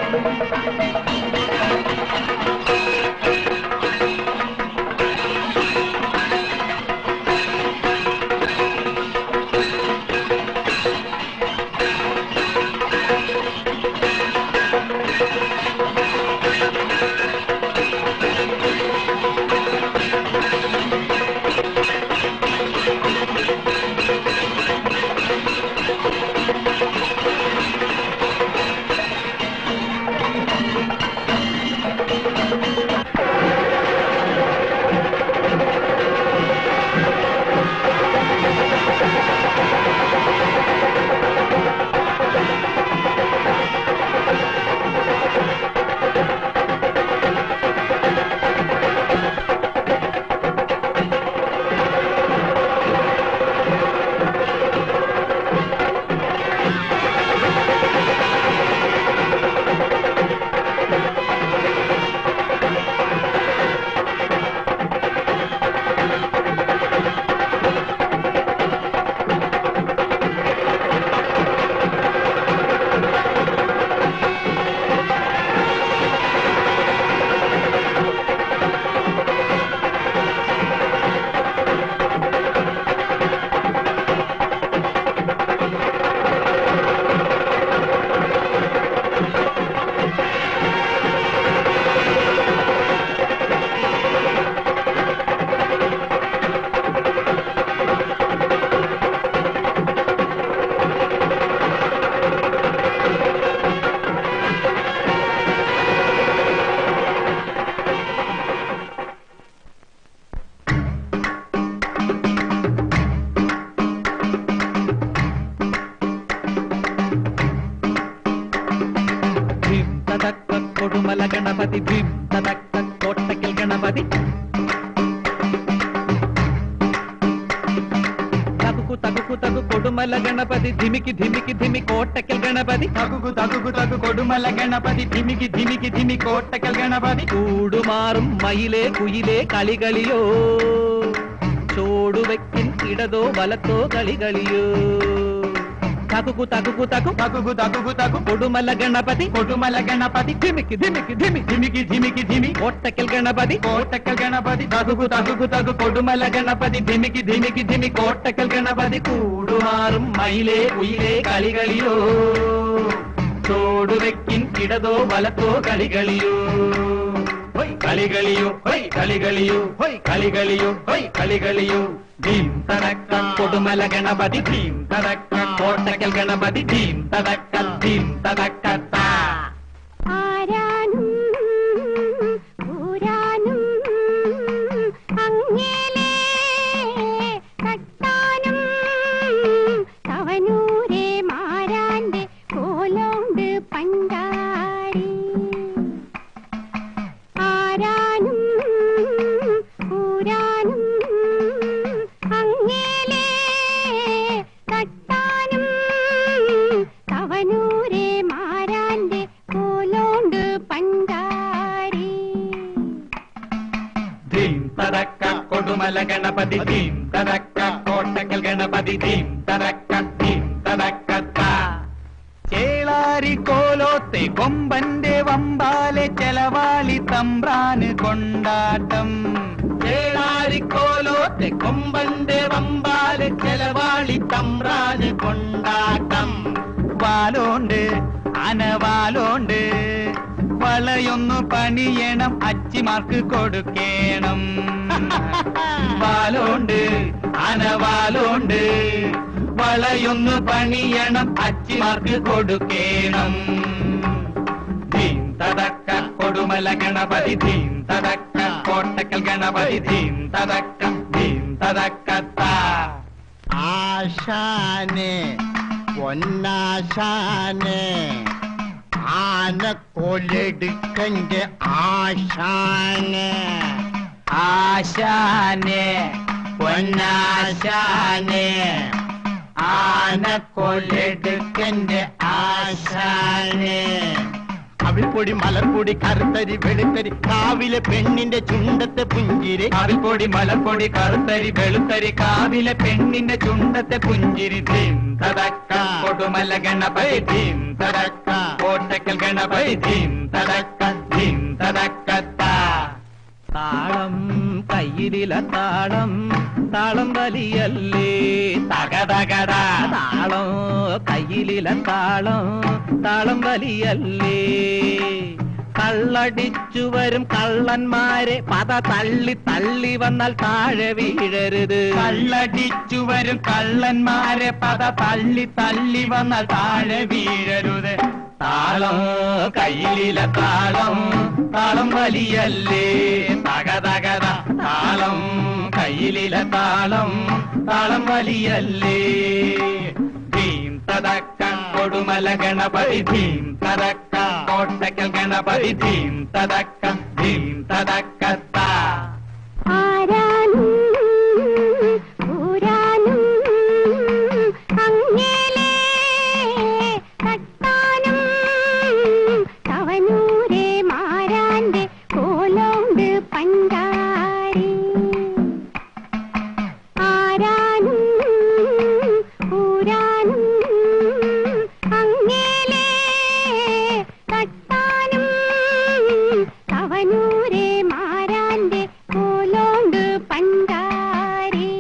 ധിം തതക്ക കൊടുമല ഗണപതി ധിം തതക്ക കോട്ടയ്ക്കൽ ഗണപതി തകുകു തകുകു തകു കൊടുമല ഗണപതി ധിമിക്ക് ധിമിക്ക് ധിമി കോട്ടയ്ക്കൽ ഗണപതി തകുകു തകുകു തകു കൊടുമല ഗണപതി ധിമിക്ക് ധിമിക്ക് ധിമി കോട്ടയ്ക്കൽ ഗണപതി കൂടുമാറും മയിലേ കുയിലേ കളികളിയോ ചോടുവെക്കിൻ ഇടതോ വലത്തോ കളികളിയോ തകുകു തകുകു തകു തകുകു തകുകു തകു കൊടുമല ഗണപതി കൊടുമല ഗണപതി ധിമിക്ക് ധിമിക്ക് ധിമി ധിമിക്ക് ധിമിക്ക് ധിമി കോട്ടക്കൽ ഗണപതി കോട്ടക്കൽ ഗണപതി തകുകു തകുകു തകു കൊടുമല ഗണപതി ധിമിക്ക് ധിമിക്ക് ധിമി കോട്ടക്കൽ ഗണപതി കൂടുമാറും മയിലേ ഉയിലേ കളികളിയോ ചോടുവെക്കിൻ ഇടതോ വലത്തോ കളികളിയോ ഹൊയ് കളികളിയോ ഹൊയ് കളികളിയോ ഹൊയ് കളികളിയോ ഹൊയ് കളികളിയോ ഭീം തടക്ക കൊടുമല ഗണപതി ഭീം തടക്ക കോട്ടക്കൽ ഗണപതി ഭീം തടക്ക ഭീം തടക്ക താ ആരാനും ഊരാനും അങ്ങേലേ തട്ടാനും തവനൂരെ മാരാന്റെ കോലോണ്ട് പണ്ടാടി ആരാനും ഊരാനും അങ്ങേലേ തട്ടാനും തവനൂരെ മാരാന്റെ കോലോണ്ട് പണ്ടാടി ധീം തടക്ക കൊടുമല ഗണപതി ധീം തടക്ക കോട്ടക്കൽ ഗണപതി ധീം തടക്ക ധീം തടക്ക താ ചേളാരി കോലോത്തെ കൊമ്പന്റെ വമ്പാലെ ചെലവാളി തമ്പ്രാന് കൊണ്ടാട്ടം ചേളാരി കോലോത്തെ കൊമ്പന്റെ വമ്പാലെ ചെലവാളി തമ്പ്രാന് കൊണ്ടാട്ടം വാലോണ്ട് അനവാലോണ്ട് വളയൊന്നു പണിയണം അച്ചിമാർക്ക് കൊടുക്കേണം വാലോണ്ട് അനവാലോണ്ട് വളയൊന്നു പണിയണം അച്ചിമാർക്ക് കൊടുക്കേണം ധീം തടക്ക കൊടുമല ഗണപതി ധീം തടക്ക കോട്ടക്കൽ ഗണപതി ധീം തടക്ക ധീം തടക്ക താ ആശാനെ പൊന്നാശാനെ ആനക്കൊലെടുക്കന്റെ ആശാനെ ആശാനെ പൊന്നാശാനെ ആനക്കൊലെടുക്കന്റെ ആശാനെ കാവിൽപ്പൊടി മലർപ്പൊടി കറുത്തരി വെളുത്തരി കാവിലെ പെണ്ണിന്റെ ചുണ്ടത്തെ പുഞ്ചിരി കാവിൽപ്പൊടി മലപ്പൊടി കറുത്തരി വെളുത്തരി കാവിലെ പെണ്ണിന്റെ ചുണ്ടത്തെ പുഞ്ചിരി ധീം തടക്ക കൊടുമല ഗണപതി ധീം തടക്ക കോട്ടക്കൽ ഗണപതി ധീം തടക്ക ധീം തടക്കത്താ താളം കയ്യിലില താളം താളം വലിയല്ലേ തകതകട താളം കയ്യിലില താളം താളം വലിയല്ലേ കള്ളടിച്ചു വരും കള്ളന്മാരെ പത തള്ളി തള്ളി വന്നാൽ താഴെ വീഴരുത് കള്ളടിച്ചു വരും കള്ളന്മാരെ പത തള്ളി തള്ളി വന്നാൽ താഴെ വീഴരുത് താളം കയ്യിലില താളം താളം വലിയല്ലേ തകതകത താളം കയ്യിലില താളം താളം വലിയല്ലേ ധീം തതക്ക കൊടുമല ഗണപതി ധീം തതക്ക കോട്ടക്കൽ ഗണപതി ധീം തതക്ക ധീം തതക്കത്താ ആരാനും ഊരാനും അങ്ങേലേ തട്ടാനും തവനൂരെ മാരാന്റെ കോലോണ്ട് പണ്ടാരി ആരാനും ഊരാനും അങ്ങേലേ തട്ടാനും തവനൂരെ മാരാന്റെ കോലോണ്ട് പണ്ടാരി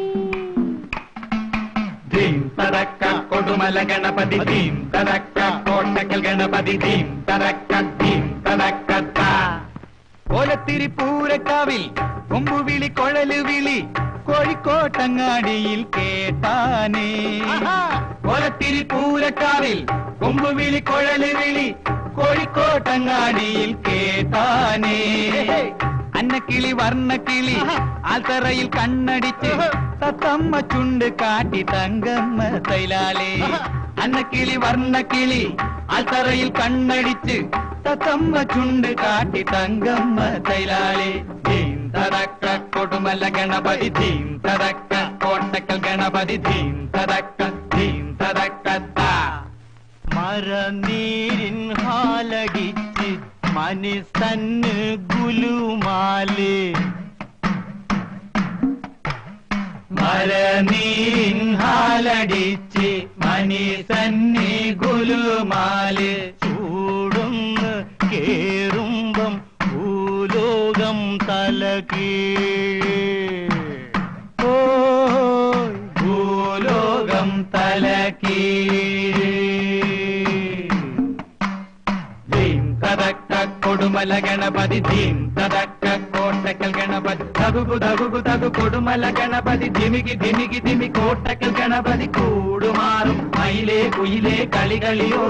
ധീം തടക്ക കൊടുമല ഗണപതി ധീം തടക്ക കോട്ടക്കൽ ഗണപതി ധീം തടക്ക ധീം തടക്കത്ത ഓലത്തിരി പൂരക്കാവിൽ കൊമ്പുവിളി കൊഴല് വിളി കോഴിക്കോട്ടങ്ങാടിയിൽ കേട്ടാനേ ഓലത്തിരി പൂരക്കാവിൽ കൊമ്പുവിളി കൊഴല് വിളി കോഴിക്കോട്ടങ്ങാടിയിൽ കേട്ടാനേ അന്നക്കിളി വർണ്ണക്കിളി ആൽത്തറയിൽ കണ്ണടിച്ച് തത്തമ്മ ചുണ്ട് കാട്ടി തങ്കമ്മ തൈലാളേ അന്നക്കിളി വർണ്ണക്കിളി ആൽത്തറയിൽ കണ്ണടിച്ച് തത്തമ്മ ചുണ്ട് കാട്ടി തങ്കമ്മ തൈലാളേ ധീം തടക്ക കൊടുമല ഗണപതി ധീം തടക്ക കോട്ടക്കൽ ഗണപതി ധീം തടക്ക ധീം തടക്കത്താ മരനീരിൻ ഹാലടിച്ച് മനുസന്ന് ഗുലുമാല് മരനീൻ ഹാലടിച്ച് മണിസന്നി ഗുലുമാല് ചൂടുന്ന് കേറുമ്പം ഭൂലോകം തലകീഴ് ഓ ഭൂലോകം തലകീഴ് ധീം തതക്ക കൊടുമല ഗണപതി ധീം തതക്ക കോട്ടക്കൽ ഗണപതി തകുകു തകുകു തകു കൊടുമല ഗണപതി ധിമികി ധിമികി ധിമി കോട്ടക്കൽ ഗണപതി കൂടുമാറും മയിലേ കുയിലേ കളികളിയോ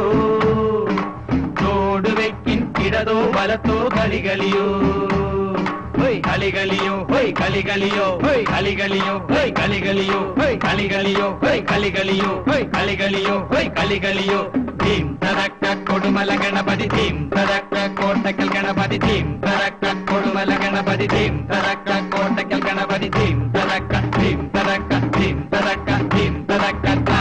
തോടുവെക്കിൻ ഇടതോ വലത്തോ കളികളിയോ ഹൊയ് കളികളിയോ ഹൊയ് കളികളിയോ ഹൊയ് കളികളിയോ ഹൊയ് കളികളിയോ ഹൊയ് കളികളിയോ ഹൊയ് കളികളിയോ ഹൊയ് കളികളിയോ ഹൊയ് കളികളിയോ ധീം തടക്ക കൊടുമല ഗണപതി ധീം തടക്ക കോട്ടക്കൽ ഗണപതി ധീം തടക്ക കൊടുമല ഗണപതി ധീം തടക്ക കോട്ടക്കൽ ഗണപതി ധീം തടക്ക ധീം തടക്ക ധീം തടക്ക ധീം തടക്ക താ.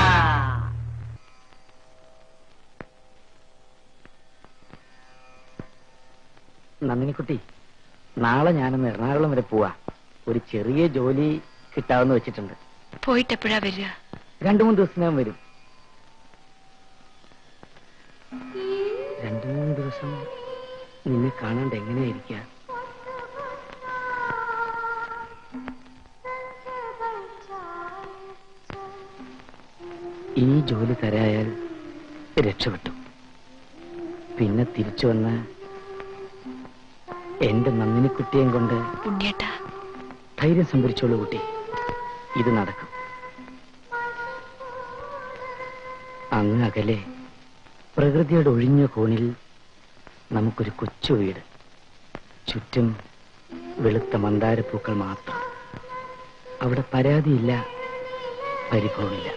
നന്ദിനിക്കുട്ടി നാളെ ഞാനൊന്ന് എറണാകുളം വരെ പോവാ ഒരു ചെറിയ ജോലി കിട്ടാമെന്ന് വെച്ചിട്ടുണ്ട് പോയിട്ട് എപ്പോഴാ വരിക രണ്ടു മൂന്ന് ദിവസത്തിനകം വരും രണ്ടു മൂന്ന് ദിവസം നിന്നെ കാണാണ്ട് എങ്ങനെയായിരിക്കുക ഈ ജോലി തരായാൽ രക്ഷപ്പെട്ടു പിന്നെ തിരിച്ചു വന്ന് എന്റെ നന്ദിനിക്കുട്ടിയെയും കൊണ്ട് ഉണ്ണിയേട്ടാ ധൈര്യം സംഭരിച്ചോളൂ കുട്ടി ഇത് നടക്കും അങ്ങ് അകലെ പ്രകൃതിയുടെ ഒഴിഞ്ഞ കോണിൽ നമുക്കൊരു കൊച്ചു വീട് ചുറ്റും വെളുത്ത മന്ദാരപ്പൂക്കൾ മാത്രം അവിടെ പരാതിയില്ല പരിഭവമില്ല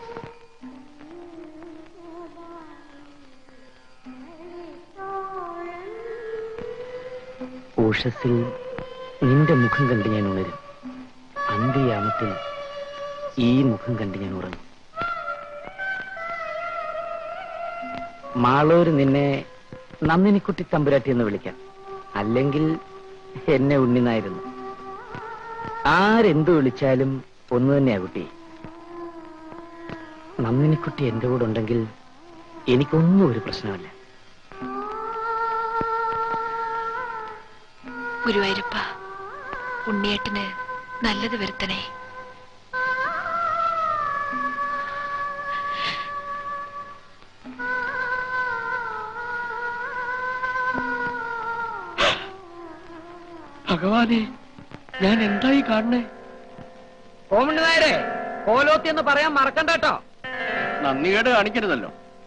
ഉഷസ്സിൽ നിന്റെ മുഖം കണ്ട് ഞാൻ ഉണരും അന്ത്യയാമത്തിൽ ഈ മുഖം കണ്ട് ഞാൻ ഉറങ്ങും മാളൂര് നിന്നെ നന്ദിനിക്കുട്ടി തമ്പുരാട്ടി എന്ന് വിളിക്കാം അല്ലെങ്കിൽ എന്നെ ഉണ്ണിനായിരുന്നു ആരെന്തു വിളിച്ചാലും ഒന്ന് തന്നെയാ കുട്ടി നന്ദിനിക്കുട്ടി എന്റെ കൂടെ ഉണ്ടെങ്കിൽ എനിക്കൊന്നും ഒരു പ്രശ്നമല്ല ഗുരുവായൂരപ്പ ഉണ്ണിയേട്ടന് നല്ലത് വരുത്തണേ ഭഗവാനെ ഞാൻ എന്തായി കാണണേ കോമണ്ട് നായരെ കോലോത്തി എന്ന് പറയാൻ മറക്കണ്ട കേട്ടോ നന്ദികേട് കാണിക്കരുതല്ലോ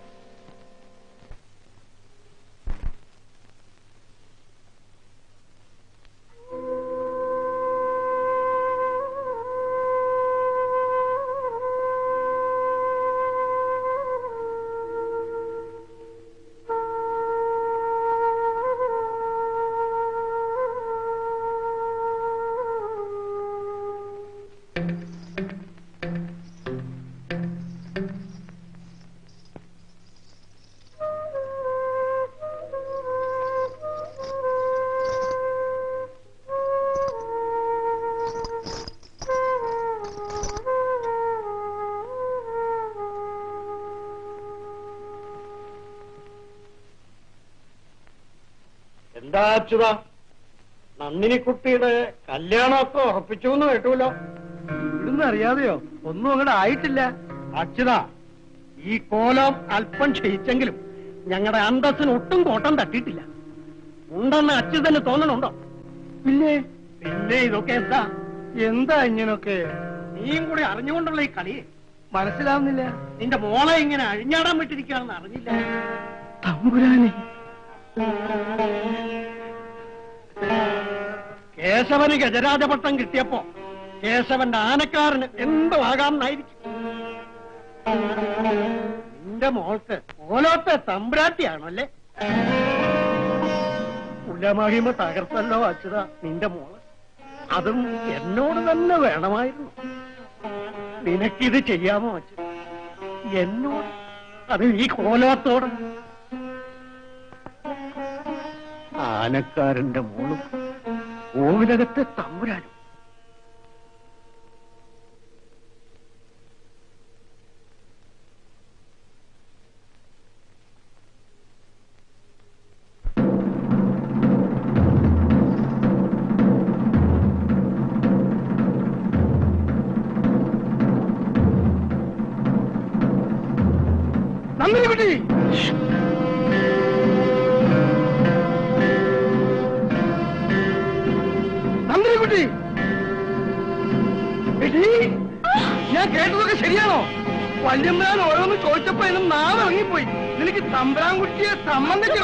എന്താ അച്യുത നന്ദിനിക്കുട്ടിയുടെ കല്യാണമൊക്കെ ഉറപ്പിച്ചു എന്ന് കേട്ടുമല്ലോ ഇവിടുന്ന് അറിയാതെയോ ഒന്നും അങ്ങോട്ട് ആയിട്ടില്ല അച്യുത ഈ കോലം അല്പം ക്ഷയിച്ചെങ്കിലും ഞങ്ങളുടെ അന്തസ്സിന് ഒട്ടും കോട്ടം തട്ടിയിട്ടില്ല ഉണ്ടെന്ന് അച്യുതന് തോന്നണുണ്ടോ ഇല്ലേ പിന്നെ ഇതൊക്കെ എന്താ എന്താ ഇങ്ങനൊക്കെ നീയും കൂടി അറിഞ്ഞുകൊണ്ടുള്ള ഈ കളി മനസ്സിലാവുന്നില്ല നിന്റെ മോളെ ഇങ്ങനെ അഴിഞ്ഞാടാൻ വിട്ടിരിക്കുകയാണെന്ന് അറിഞ്ഞില്ല തമ്പുരാനെ കേശവന് ഗജരാജപട്ടം കിട്ടിയപ്പോ കേശവന്റെ ആനക്കാരന് എന്തും ആകാമെന്നായിരിക്കും നിന്റെ മോൾക്ക് ഓലോത്തെ തമ്പ്രാട്ടിയാണല്ലേ കുലമഹിമ തകർത്തല്ലോ അച്യുത നിന്റെ മോള് അതും എന്നോട് തന്നെ വേണമായിരുന്നു നിനക്കിത് ചെയ്യാമോ അച്യുത എന്നോട് അത് ഈ കോലത്തോട് ആനക്കാരന്റെ മോളും കോവിലകത്തെ തമ്പുരാനും നന്ദിനിക്കുട്ടി നന്ദിനിക്കുട്ടി എടീ, ഞാൻ കേട്ടതൊക്കെ ശരിയാണോ വല്യമ്മാൻ ഓരോന്ന് ചോദിച്ചപ്പോ എന്നെ നാളെ ഇറങ്ങിപ്പോയി നിനക്ക് തമ്പ്രാൻകുട്ടിയെ സംബന്ധിച്ച്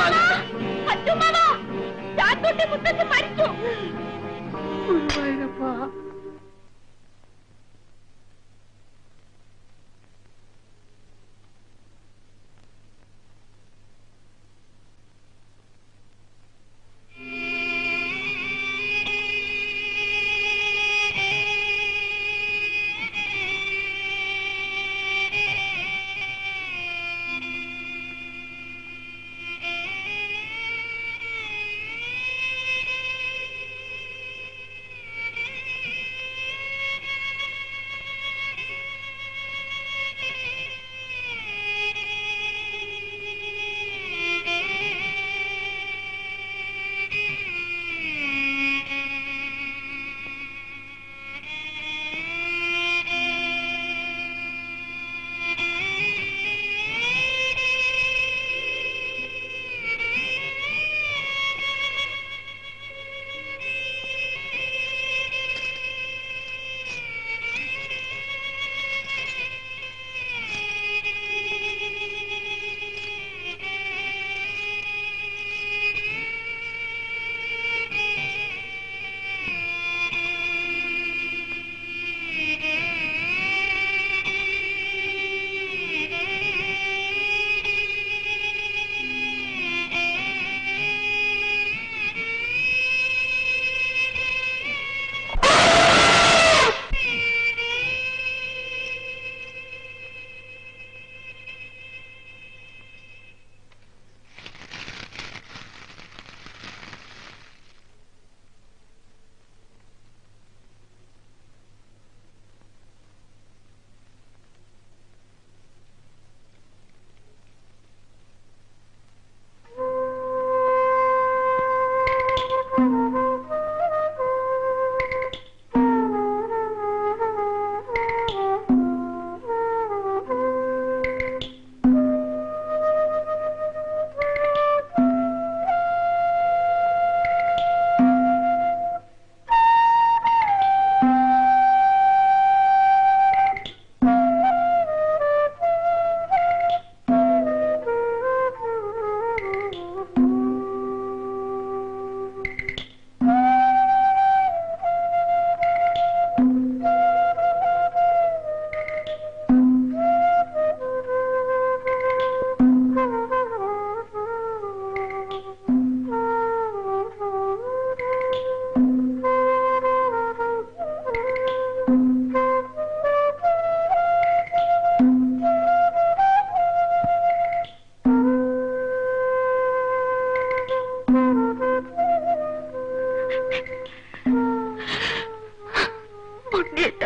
ഉണ്ണിയേട്ടാ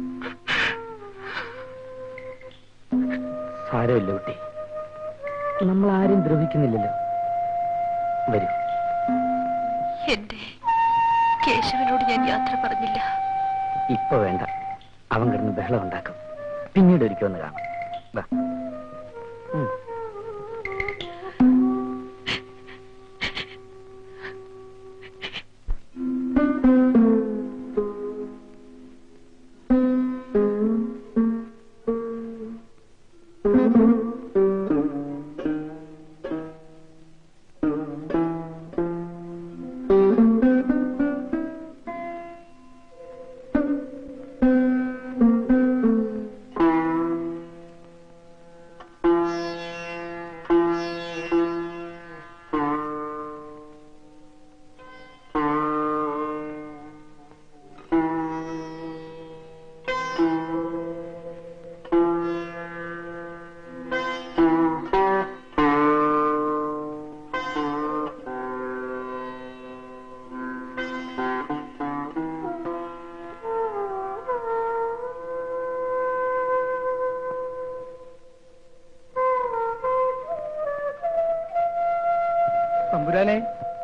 സാരമില്ല കുട്ടി നമ്മൾ ആരും ദ്രോഹിക്കുന്നില്ലല്ലോ വരൂ എന്റെ കേശവനോട് ഞാൻ യാത്ര പറഞ്ഞില്ല ഇപ്പൊ വേണ്ട അവൻ കിടന്ന് ബഹളം ഉണ്ടാക്കും പിന്നീട് ഒരിക്കൽ ഒന്ന് കാണാം വാ. ഉം. തമ്പുരാനെ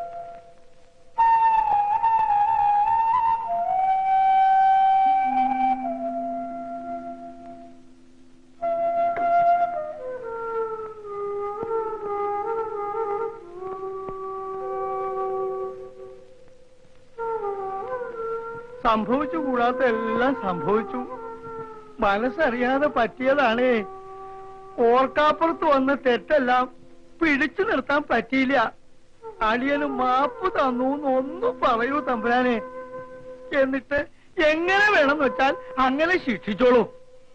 സംഭവിച്ചു കൂടാത്ത എല്ലാം സംഭവിച്ചു മനസ്സറിയാതെ പറ്റിയതാണേ ഓർക്കാപ്പുറത്ത് വന്ന തെറ്റെല്ലാം പിടിച്ചു നിർത്താൻ പറ്റിയില്ല അളിയന് മാപ്പ് തന്നു ഒന്നും പറയൂ തമ്പുരാനെ എന്നിട്ട് എങ്ങനെ വേണമെന്ന് വെച്ചാൽ അങ്ങനെ ശിക്ഷിച്ചോളൂ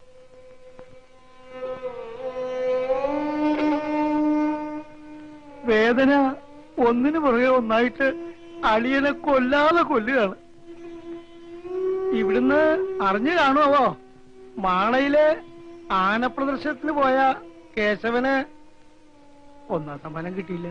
വേദന ഒന്നിനു പുറകെ ഒന്നായിട്ട് അളിയനെ കൊല്ലാതെ കൊല്ലുകയാണ് ഇവിടുന്ന് അറിഞ്ഞു കാണുമോ മാളയിലെ ആനപ്രദർശനത്തിന് പോയ കേശവന് ഒന്നാം സമ്മാനം കിട്ടിയില്ല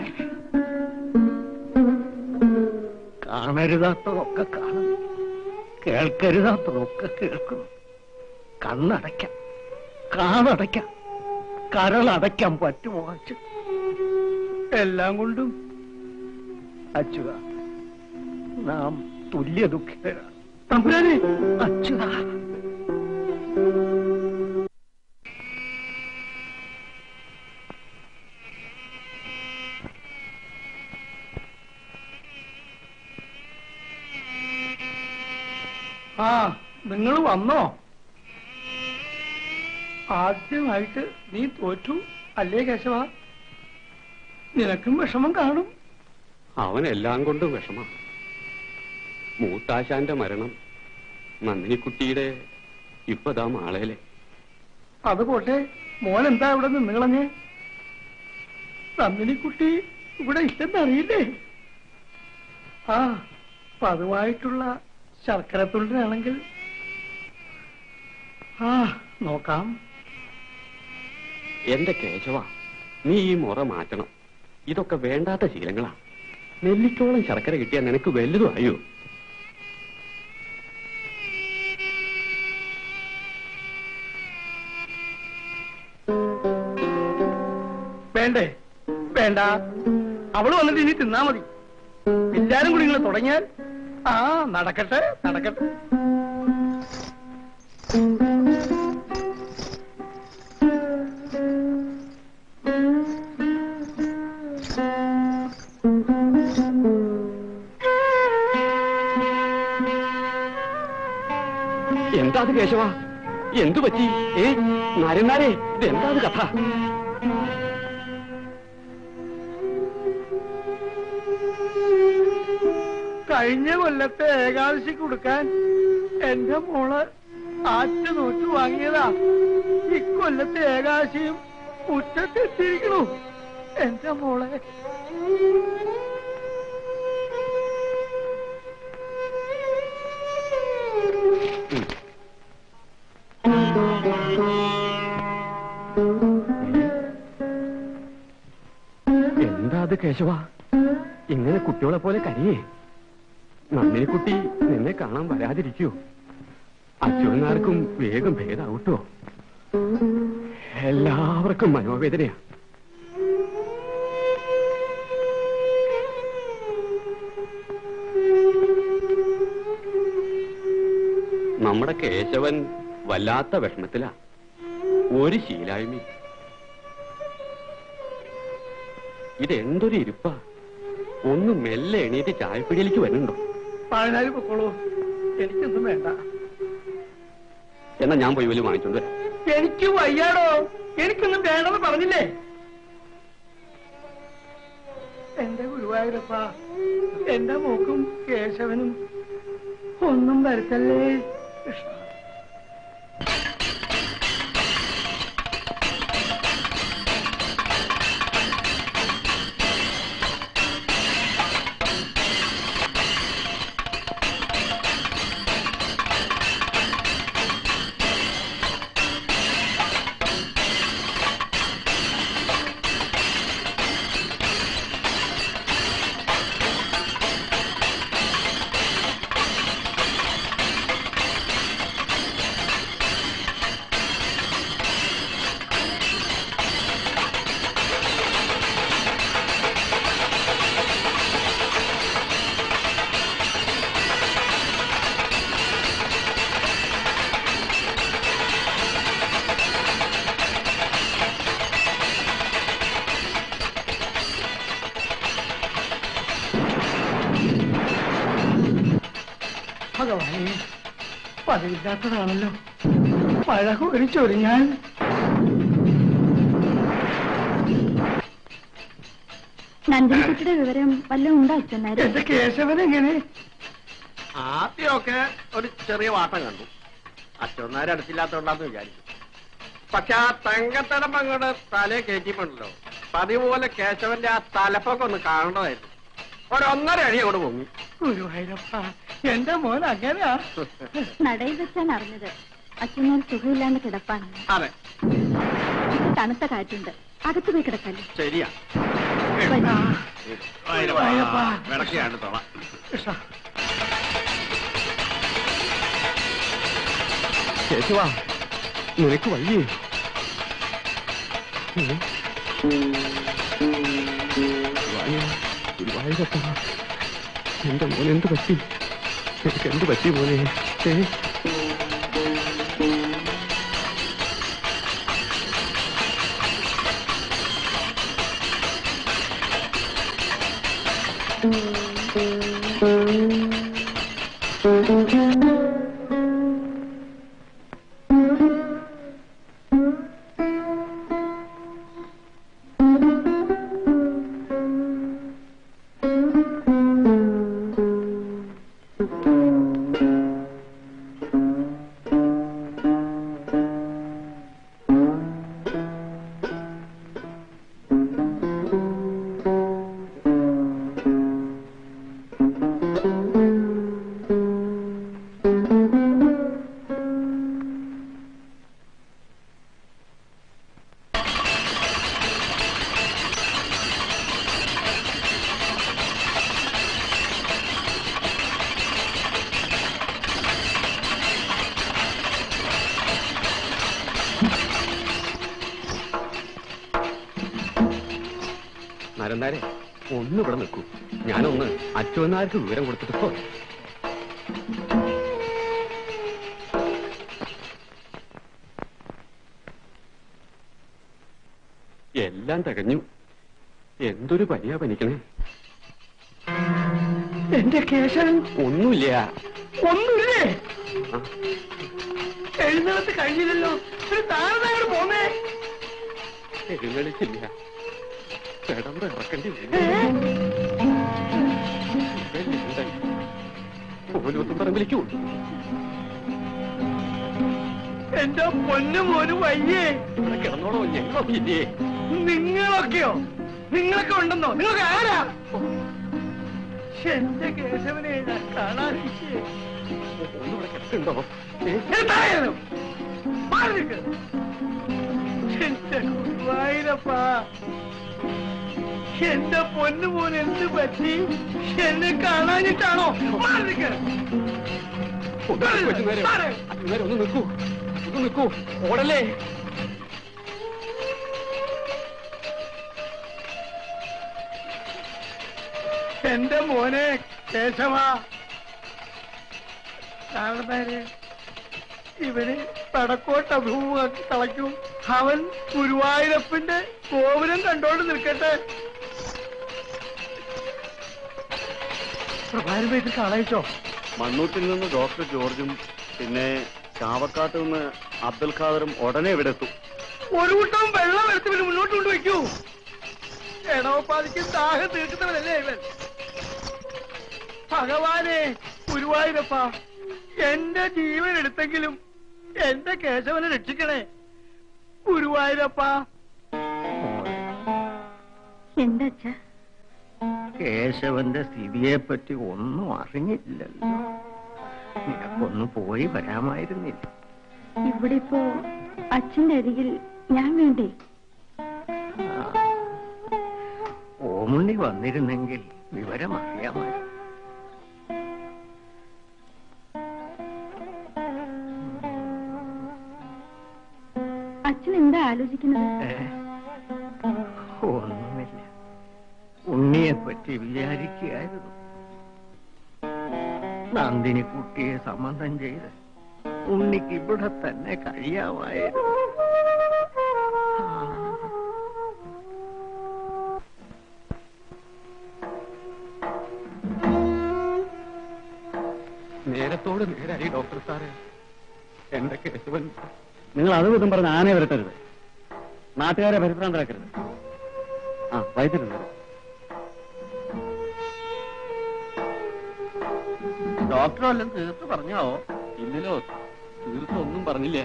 കാണരുതാത്തതൊക്കെ കാണും കേൾക്കരുതാത്തതൊക്കെ കേൾക്കുന്നു കണ്ണടയ്ക്കാം കാതടയ്ക്കാം കരളടയ്ക്കാൻ പറ്റുമോ അച്ഛൻ എല്ലാം കൊണ്ടും അച്യുത നാം തുല്യ ദുഃഖിതരാണ് തമ്പുരാനെ അച്യുത ആ നിങ്ങൾ വന്നോ ആദ്യമായിട്ട് നീ തോറ്റു അല്ലേ കേശവ നിനക്കും വിഷമം കാണും അവനെല്ലാം കൊണ്ടും വിഷമം മൂത്താശാന്റെ മരണം നന്ദിനിക്കുട്ടിയുടെ ഇപ്പതാ മാളയിലെ അത് പോട്ടെ മോൻ എന്താ ഇവിടെ നിന്നുകളഞ്ഞ് നന്ദിനിക്കുട്ടി ഇവിടെ ഇല്ലെന്നറിയില്ലേ ആ പതിവായിട്ടുള്ള ശർക്കര തുള്ളിനാണെങ്കിൽ ആ നോക്കാം എന്റെ കേശവ നീ ഈ മുറ മാറ്റണം ഇതൊക്കെ വേണ്ടാത്ത ശീലങ്ങളാ നെല്ലിക്കോളം ശർക്കര കിട്ടിയാൽ നിനക്ക് വലുതും ആയോ വേണ്ടേ വേണ്ട അവള് വന്നിട്ട് ഇനി തിന്നാ മതി എല്ലാരും കൂടി ഇങ്ങനെ തുടങ്ങിയാൽ ആ നടക്കട്ടെ നടക്കട്ടെ എന്താ അത് കേശവ എന്തു പറ്റി ഏ നാരനാരെ ഇത് എന്താ അത് കഥ കഴിഞ്ഞ കൊല്ലത്തെ ഏകാദശി കൊടുക്കാൻ എന്റെ മോള് ആറ്റ നോറ്റ് വാങ്ങിയതാ ഇക്കൊല്ലത്തെ ഏകാദശിയും മുറ്റത്തെത്തിയിരിക്കണു എന്റെ മോളെ എന്താ അത് കേശവ ഇങ്ങനെ കുട്ടികളെ പോലെ കരയേ നന്ദിനി കുട്ടി നിന്നെ കാണാൻ വരാതിരിക്കോ അച്യുതനാർക്കും വേഗം ഭേദാവട്ടോ എല്ലാവർക്കും മനോവേദനയാ നമ്മുടെ കേശവൻ വല്ലാത്ത വിഷമത്തിലാ ഒരു ശീലായ്മ ഇതെന്തൊരു ഇരിപ്പാ ഒന്ന് മെല്ലെ എണീറ്റ് ചായപ്പിടിയിലേക്ക് വരുന്നുണ്ടോ പഴനാല് പൊക്കോളൂ എനിക്കൊന്നും വേണ്ട എന്നാ ഞാൻ പോയി വലിയ വാങ്ങിച്ചോണ്ട് വരാം എനിക്ക് വയ്യാടോ എനിക്കൊന്നും വേണ്ടെന്ന് പറഞ്ഞില്ലേ എന്റെ ഗുരുവായൂരപ്പ എന്റെ മോക്കും കേശവനും ഒന്നും വരുത്തല്ലേ കൃഷ്ണ ഭഗവാനെ പതിവില്ലാത്തതാണല്ലോ മഴ കോരി ചൊരിഞ്ഞാൽ നന്ദിനിക്കുട്ടിയുടെ വിവരം വല്ലതും ഉണ്ടോ അച്ഛനാര് എന്റെ കേശവൻ എങ്ങനെ ആദ്യമൊക്കെ ഒരു ചെറിയ വാട്ടം കണ്ടു അച്ഛനാരും അടുത്തില്ലാത്തോണ്ടാന്ന് വിചാരിച്ചു പക്ഷെ ആ തങ്കത്തടം അങ്ങോട്ട് തലേ കയറ്റിപ്പോണ്ടല്ലോ പതിവ് പോലെ കേശവന്റെ ആ തലപ്പൊക്കെ ഒന്ന് കാണേണ്ടതായിരുന്നു ഒരൊന്നര അടി അങ്ങോട്ട് പൊങ്ങി ഗുരുവായൂരപ്പ എന്റെ മോൻ അങ്ങനെയാ നടയിൽ വെച്ചാണ് അറിഞ്ഞത് അച്ഛനൊരു സുഖമില്ലാണ്ട് കിടപ്പാണ് അതെ തണുത്ത കാറ്റുണ്ട് അകത്ത് പോയി കിടക്കാല്ലേ ശരിയാ ഗുരുവായൂരപ്പ. വിളക്കിയാണ് തുള കൃഷ്ണ കേശവാ നിനക്ക് വയ്യേ ഏ? ഗുരുവായൂർ, ഗുരുവായൂരപ്പ എന്റെ മോൻ എന്ത് പറ്റി എനിക്ക് എന്ത് പറ്റി മോനെ ഏ നരന്താരെ ഒന്ന് ഇവിടെ നിൽക്കൂ ഞാനൊന്ന് അച്യുവന്നാർക്ക് വിവരം കൊടുത്തിട്ട് പോ എല്ലാം തികഞ്ഞു എന്തൊരു പനിയാ പനിക്കണേ എന്റെ കേശവൻ ഒന്നുമില്ല ഒന്നുമില്ലേ ആ, എഴുന്നള്ളത്ത് കഴിഞ്ഞില്ലല്ലോ ഒരു താഴ്ന്നങ്ങോട്ട് പോന്നേ എഴുന്നള്ളിച്ചില്ല കിടമ്പ് ഇറക്കേണ്ടി വരും പോലൊത്തും പറമ്പിലേക്ക് കൊണ്ടു എന്റെ പൊന്നു മോന് വയ്യേ ഇവിടെ കിടന്നോളോ ഞങ്ങളൊക്കെ ഇല്ലേ നിങ്ങളൊക്കെയോ നിങ്ങളൊക്കെ ഉണ്ടെന്നോ നിങ്ങൾക്ക് ആരാ എന്റെ കേശവനെ ഞാൻ കാണാതിരിക്കേ ഒന്നിവിടെ കിടക്കുന്നുണ്ടോ ഏ? എന്തായാലും മാറി നിൽക്ക്. എന്റെ ഗുരുവായൂരപ്പ എന്റെ പൊന്നു മോൻ എന്ത് പറ്റി എന്നെ കാണാനിട്ടാണോ മാറി നിൽക്ക്. മാറ്. ഒന്ന് നിൽക്കൂ ഒന്ന് നിൽക്കൂ ഓടല്ലേ എന്റെ മോനെ കേശവ കാണുന്നേരെ ഇവന് പടക്കോട്ട് അഭിമുഖമാക്കി കളയ്ക്കും അവൻ ഗുരുവായൂരപ്പന്റെ കോപുരം കണ്ടോണ്ട് നിൽക്കട്ടെ പ്രഭാരം ഇത് കളയിച്ചോ മണ്ണൂട്ടിൽ നിന്ന് ഡോക്ടർ ജോർജും പിന്നെ ചാവക്കാട്ട് നിന്ന് അബ്ദുൽ ഖാദറും ഉടനെ ഇവിടെ എത്തും ഒരു കൂട്ടം വെള്ളം എടുത്ത് ഇവന് മുന്നോട്ട് കൊണ്ടുവയ്ക്കൂ എടവപ്പാതിക്ക് ദാഹം തീർക്കുന്നവനല്ലേ ഇവൻ ഭഗവാനെ ഗുരുവായൂരപ്പ എന്റെ ജീവൻ എടുത്തെങ്കിലും എന്റെ കേശവനെ രക്ഷിക്കണേ ഗുരുവായൂരപ്പ എന്താ അച്ഛാ കേശവന്റെ സ്ഥിതിയെ പറ്റി ഒന്നും അറിഞ്ഞില്ലല്ലോ നിനക്കൊന്ന് പോയി വരാമായിരുന്നില്ല ഇവിടെ ഇപ്പോ അച്ഛന്റെ അരികിൽ ഞാൻ വേണ്ടേ ഓമുണ്ണി വന്നിരുന്നെങ്കിൽ വിവരം അറിയാമായിരുന്നു അച്ഛൻ എന്താ ആലോചിക്കുന്നത് ഏ? ഒന്നുമില്ല ഉണ്ണിയെ പറ്റി വിചാരിക്കുകയായിരുന്നു നന്ദിനി കുട്ടിയെ സംബന്ധം ചെയ്ത് ഉണ്ണിക്ക് ഇവിടെ തന്നെ കഴിയാമായിരുന്നു നേരത്തോട് നേരായി ഡോക്ടർ സാറേ എന്റെ കേശവൻ നിങ്ങൾ അത് വിധം പറഞ്ഞ് ആനയെ വരട്ടരുത് നാട്ടുകാരെ പരിഭ്രാന്തരാക്കരുത് ആ വൈദ്യുതി ഡോക്ടർ വല്ലതും തീർത്ത് പറഞ്ഞാവോ ഇല്ലല്ലോ തീർത്തും ഒന്നും പറഞ്ഞില്ലേ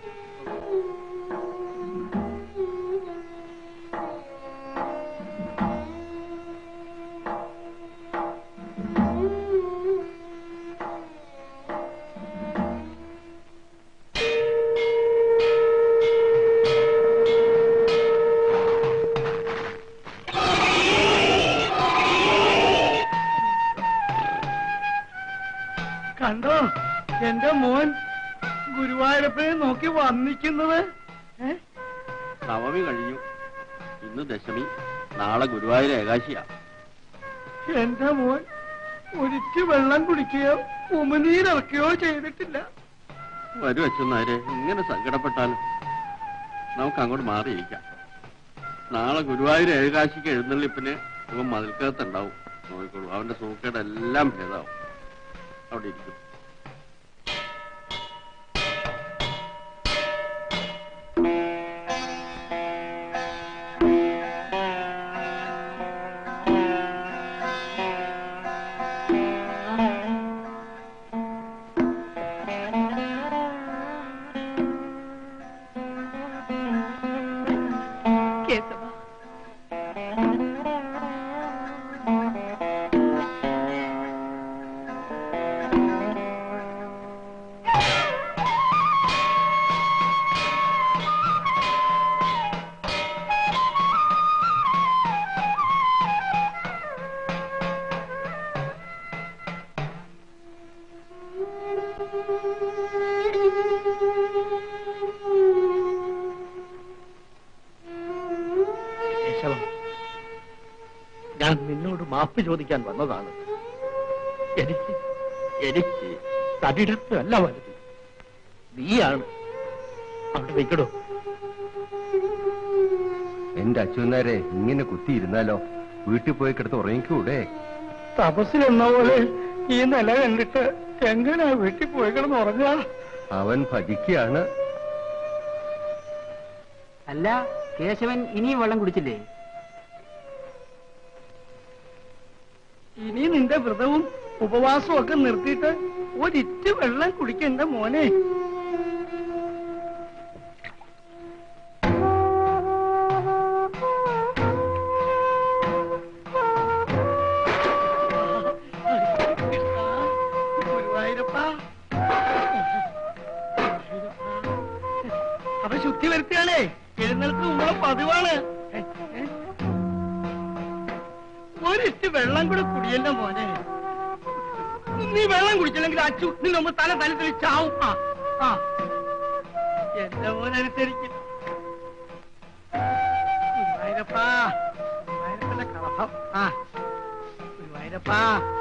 കണ്ടോ എന്റെ മോൻ ഗുരുവായൂരപ്പനെ നോക്കി വന്നിക്കുന്നത് ഏ? നവമി കഴിഞ്ഞു ഇന്ന് ദശമി നാളെ ഗുരുവായൂർ ഏകാശിയാ എന്റെ മോൻ ഒരിച്ചു വെള്ളം കുടിക്കുകയോ ഉമിനീരിറക്കുകയോ ചെയ്തിട്ടില്ല വരും അച്ഛനാരെ ഇങ്ങനെ സങ്കടപ്പെട്ടാലും നമുക്ക് അങ്ങോട്ട് മാറിയിരിക്കാം നാളെ ഗുരുവായൂർ ഏകാശിക്ക് എഴുന്നള്ളിപ്പിന് ഇവൻ മതിൽക്കകത്തുണ്ടാവും നോക്കിക്കോളൂ അവന്റെ സൂക്കേടെല്ലാം ഭേദമാവും അവിടെ ഇരിക്കും കേശവ കേശവം ഞാൻ നിന്നോട് മാപ്പ് ചോദിക്കാൻ വന്നതാണ് എനിക്ക് എനിക്ക് തടിടത്തല്ല വലുത് നീയാണ് അവിടെ വെക്കടോ എന്റെ അച്ഛനാരെ ഇങ്ങനെ കുത്തിയിരുന്നാലോ വീട്ടിൽ പോയി കിടന്ന് ഉറങ്ങിക്കൂടെ തപസ്സിലെന്ന പോലെ ഈ നില കണ്ടിട്ട് എങ്ങനെയാ വീട്ടിൽ പോയി കിടന്ന് ഉറങ്ങാ അവൻ ഭജിക്കുകയാണ് അല്ല കേശവൻ ഇനിയും വെള്ളം കുടിച്ചില്ലേ ഇനി നിന്റെ വ്രതവും ഉപവാസവും ഒക്കെ നിർത്തിയിട്ട് ഒരിറ്റ് വെള്ളം കുടിക്കണ്ട മോനെ ഗുരുവായൂരപ്പ അപ്പൊ ശുദ്ധി വരുത്തിയാണേ എഴുന്നേൽക്ക് നമ്മളെ പതിവാണ് ഏ, ഏ. ഒരിറ്റ് വെള്ളം കൂടെ കുടിയല്ല മോനെ നീ വെള്ളം കുടിച്ചില്ലെങ്കിൽ അച്ചു നിന്റെ മുമ്പ് തല തല തെളിച്ചാവും ആ ആ എന്റെ മോനനുസരിക്കും ഗുരുവായൂരപ്പാ ഗുരുവായൂരപ്പന്റെ കളഭം ആ ഗുരുവായൂരപ്പാ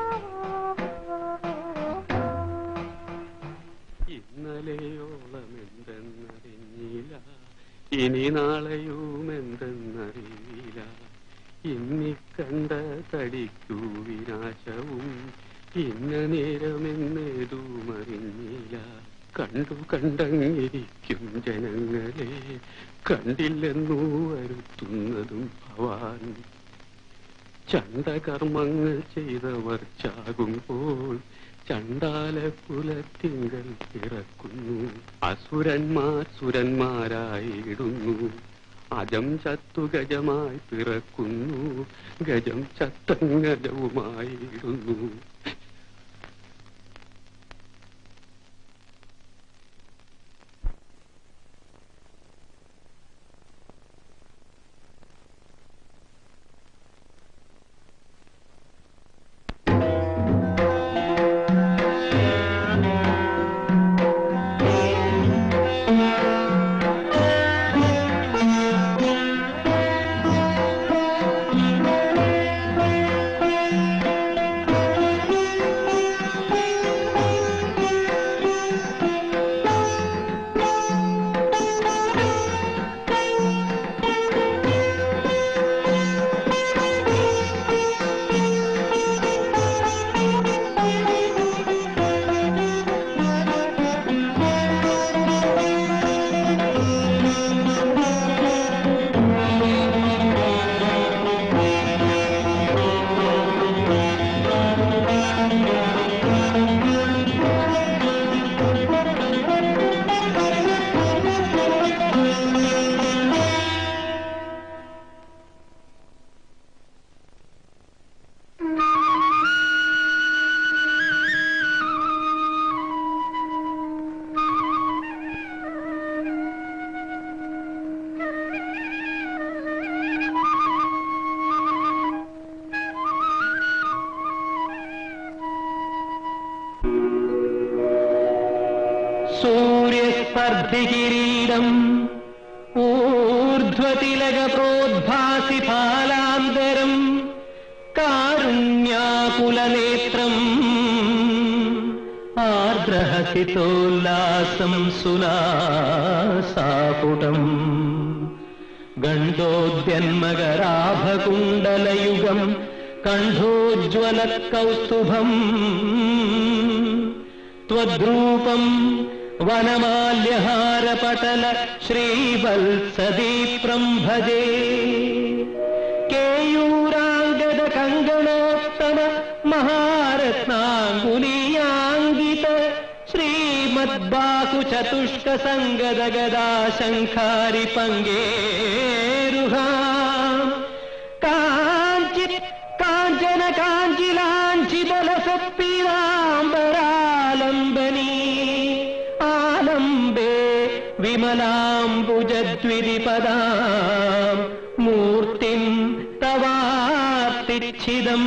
ഇന്നലെയോളം എന്തെന്നറിഞ്ഞില്ല ഇനി നാളെയും എന്തെന്നറിയില്ല ഇന്നിക്കണ്ട തടിക്കൂ വിനാശവും ഇന്ന നേരമെന്നേതും അറിഞ്ഞില്ല കണ്ടു കണ്ടങ്ങിരിക്കും ജനങ്ങളെ കണ്ടില്ലെന്നു വരുത്തുന്നതും ഭവാൻ ചണ്ടകർമ്മങ്ങൾ ചെയ്തവർ ചാകുമ്പോൾ ചണ്ടാല കുലത്തിങ്കൽ പിറക്കുന്നു അസുരന്മാർ സുരന്മാരായിടുന്നു അജം ചത്തു ഗജമായി പിറക്കുന്നു ഗജം ചത്തങ്ങജവുമായിടുന്നു സൂര്യസ്പർദ്ധികിരീടം ഊർധ്വതിലകപ്രോദ്ഭാസി ഫാലാന്തരം കാരുണ്യാകുലനേത്രം ആർദ്രഹസിതോല്ലാസം സുനാസാപുടം ഗണ്ഡോദ്യന്മകരാഭകുണ്ടലയുഗം കണ്ഠോജ്വല കൗസ്തുഭം ത്വദ്രൂപം വനമാല്യഹാരപടല ശ്രീവത്സദീപ്രം ഭജേ കേയൂരാംഗത കങ്കണോത്തമ മഹാരത്നാങ്കുലീയാങ്കിത ശ്രീമദ്ബാഹു ചതുഷ്ക സംഗത ഗദാ ശംഖാരി പങ്കേരുഹാ കാഞ്ചി കാഞ്ചന കാഞ്ചിലാഞ്ചിതലസപ്പീതാംബരാലംബനീ ആലംബേ വിമലാംബുജദ്വിരിപദാം മൂർത്തിം തവാർത്തിച്ഛിതം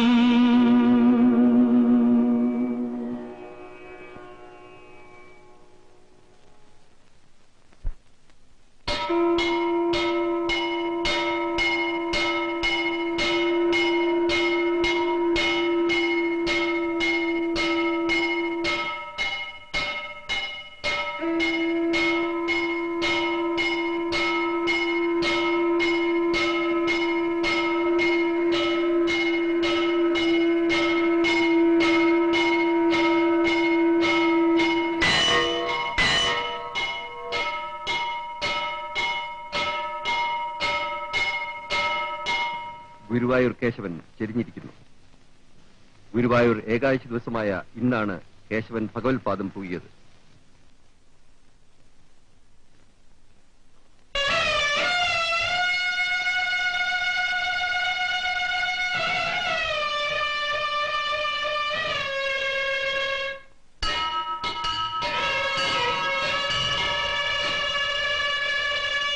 ഗുരുവായൂർ കേശവൻ ചെരിഞ്ഞിരിക്കുന്നു ഗുരുവായൂർ ഏകാദശി ദിവസമായ ഇന്നാണ് കേശവൻ ഭഗവത്പാദം പൂകിയത്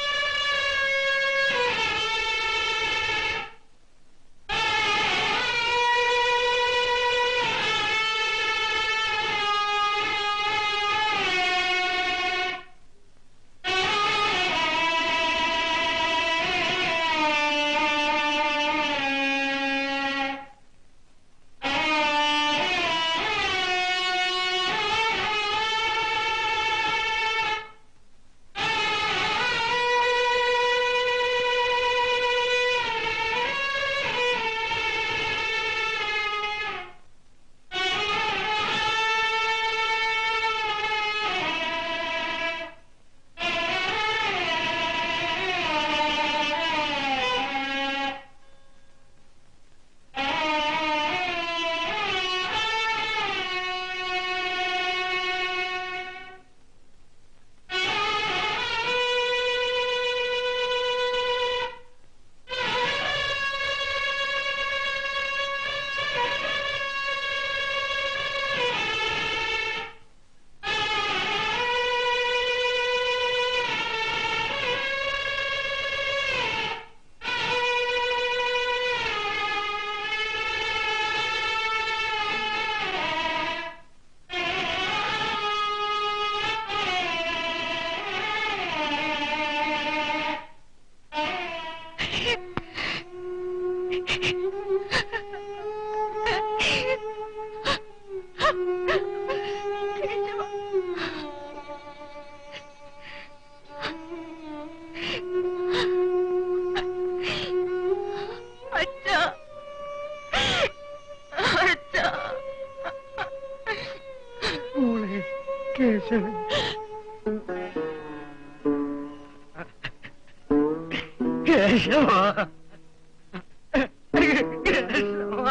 ആ കേശവൻ കേശവ കേശവ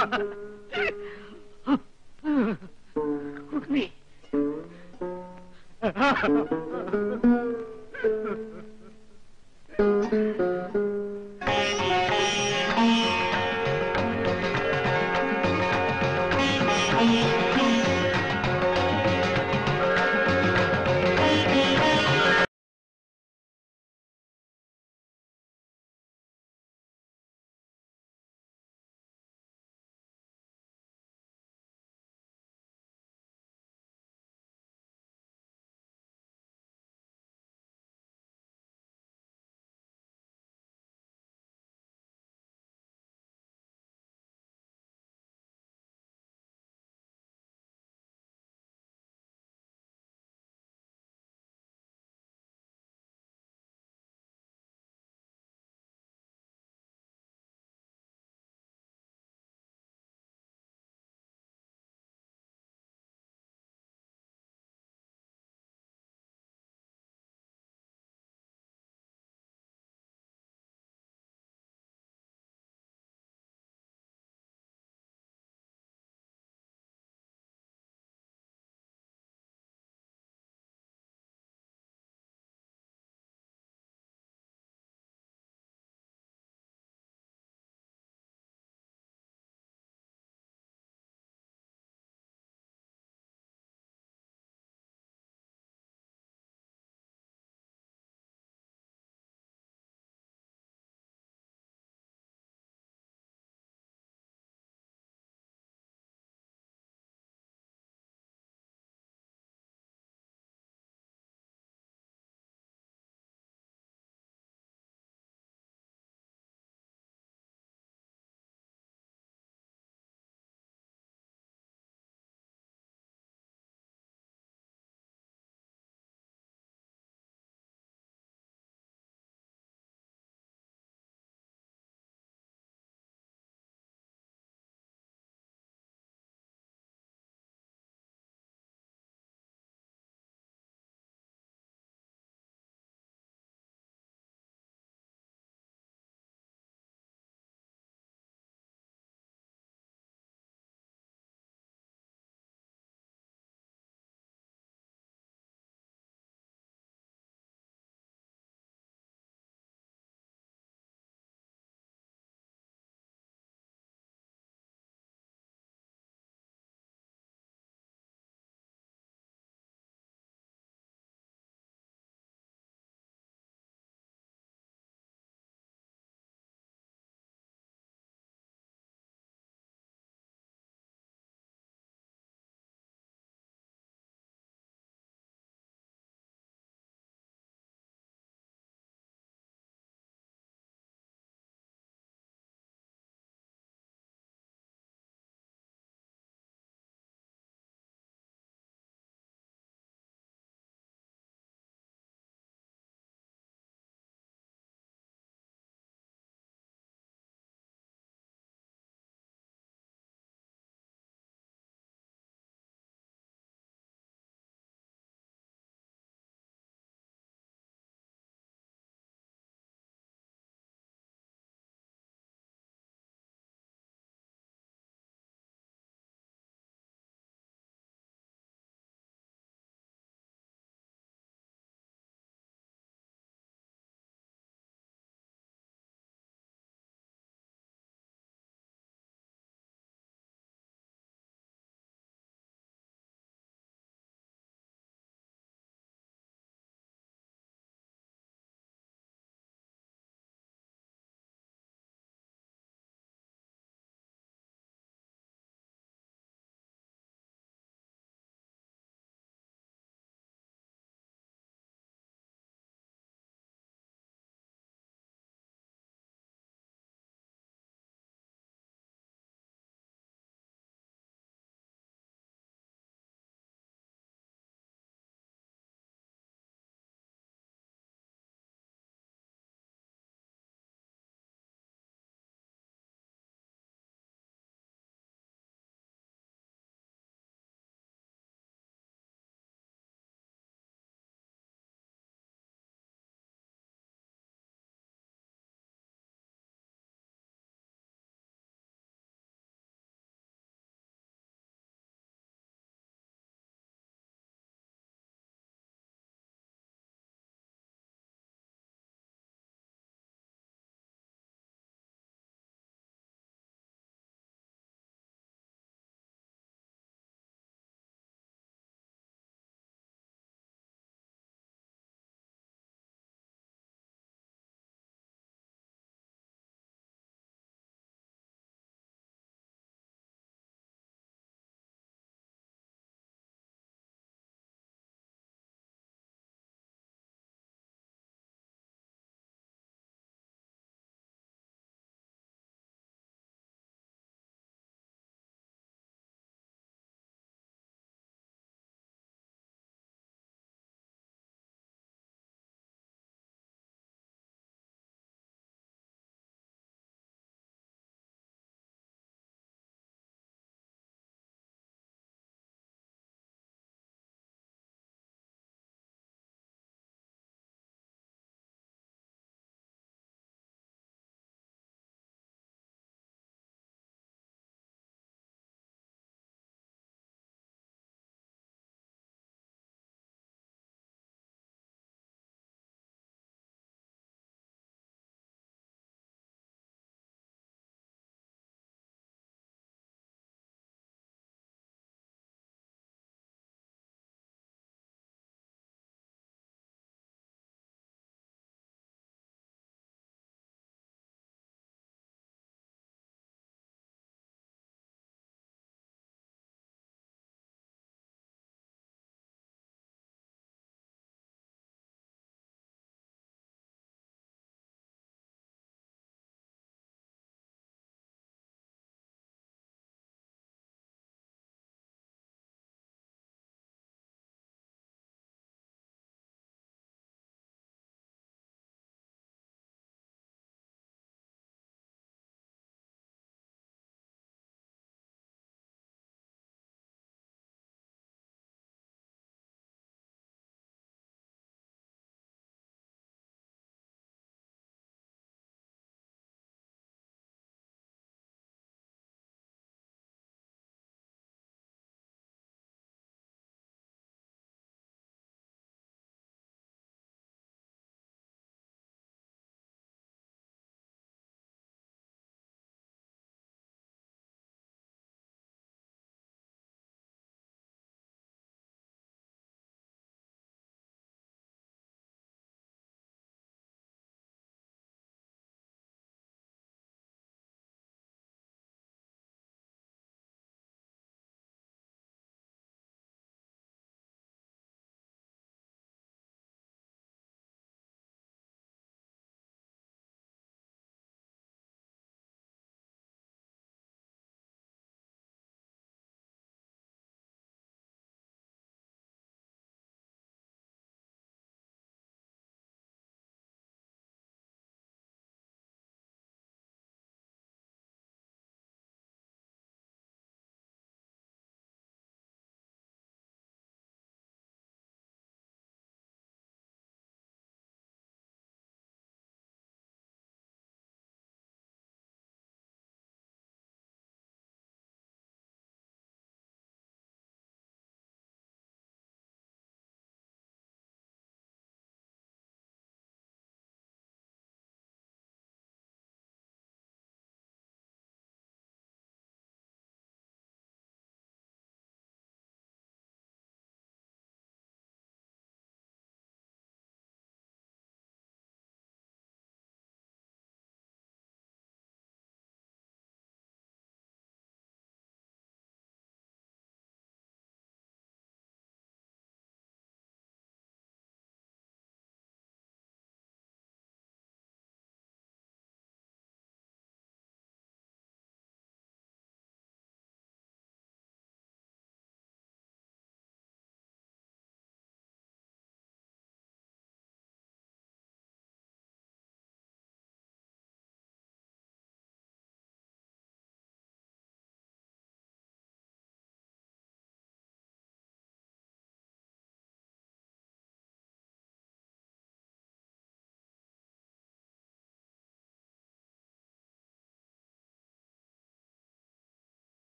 ഉണ്ണി ആ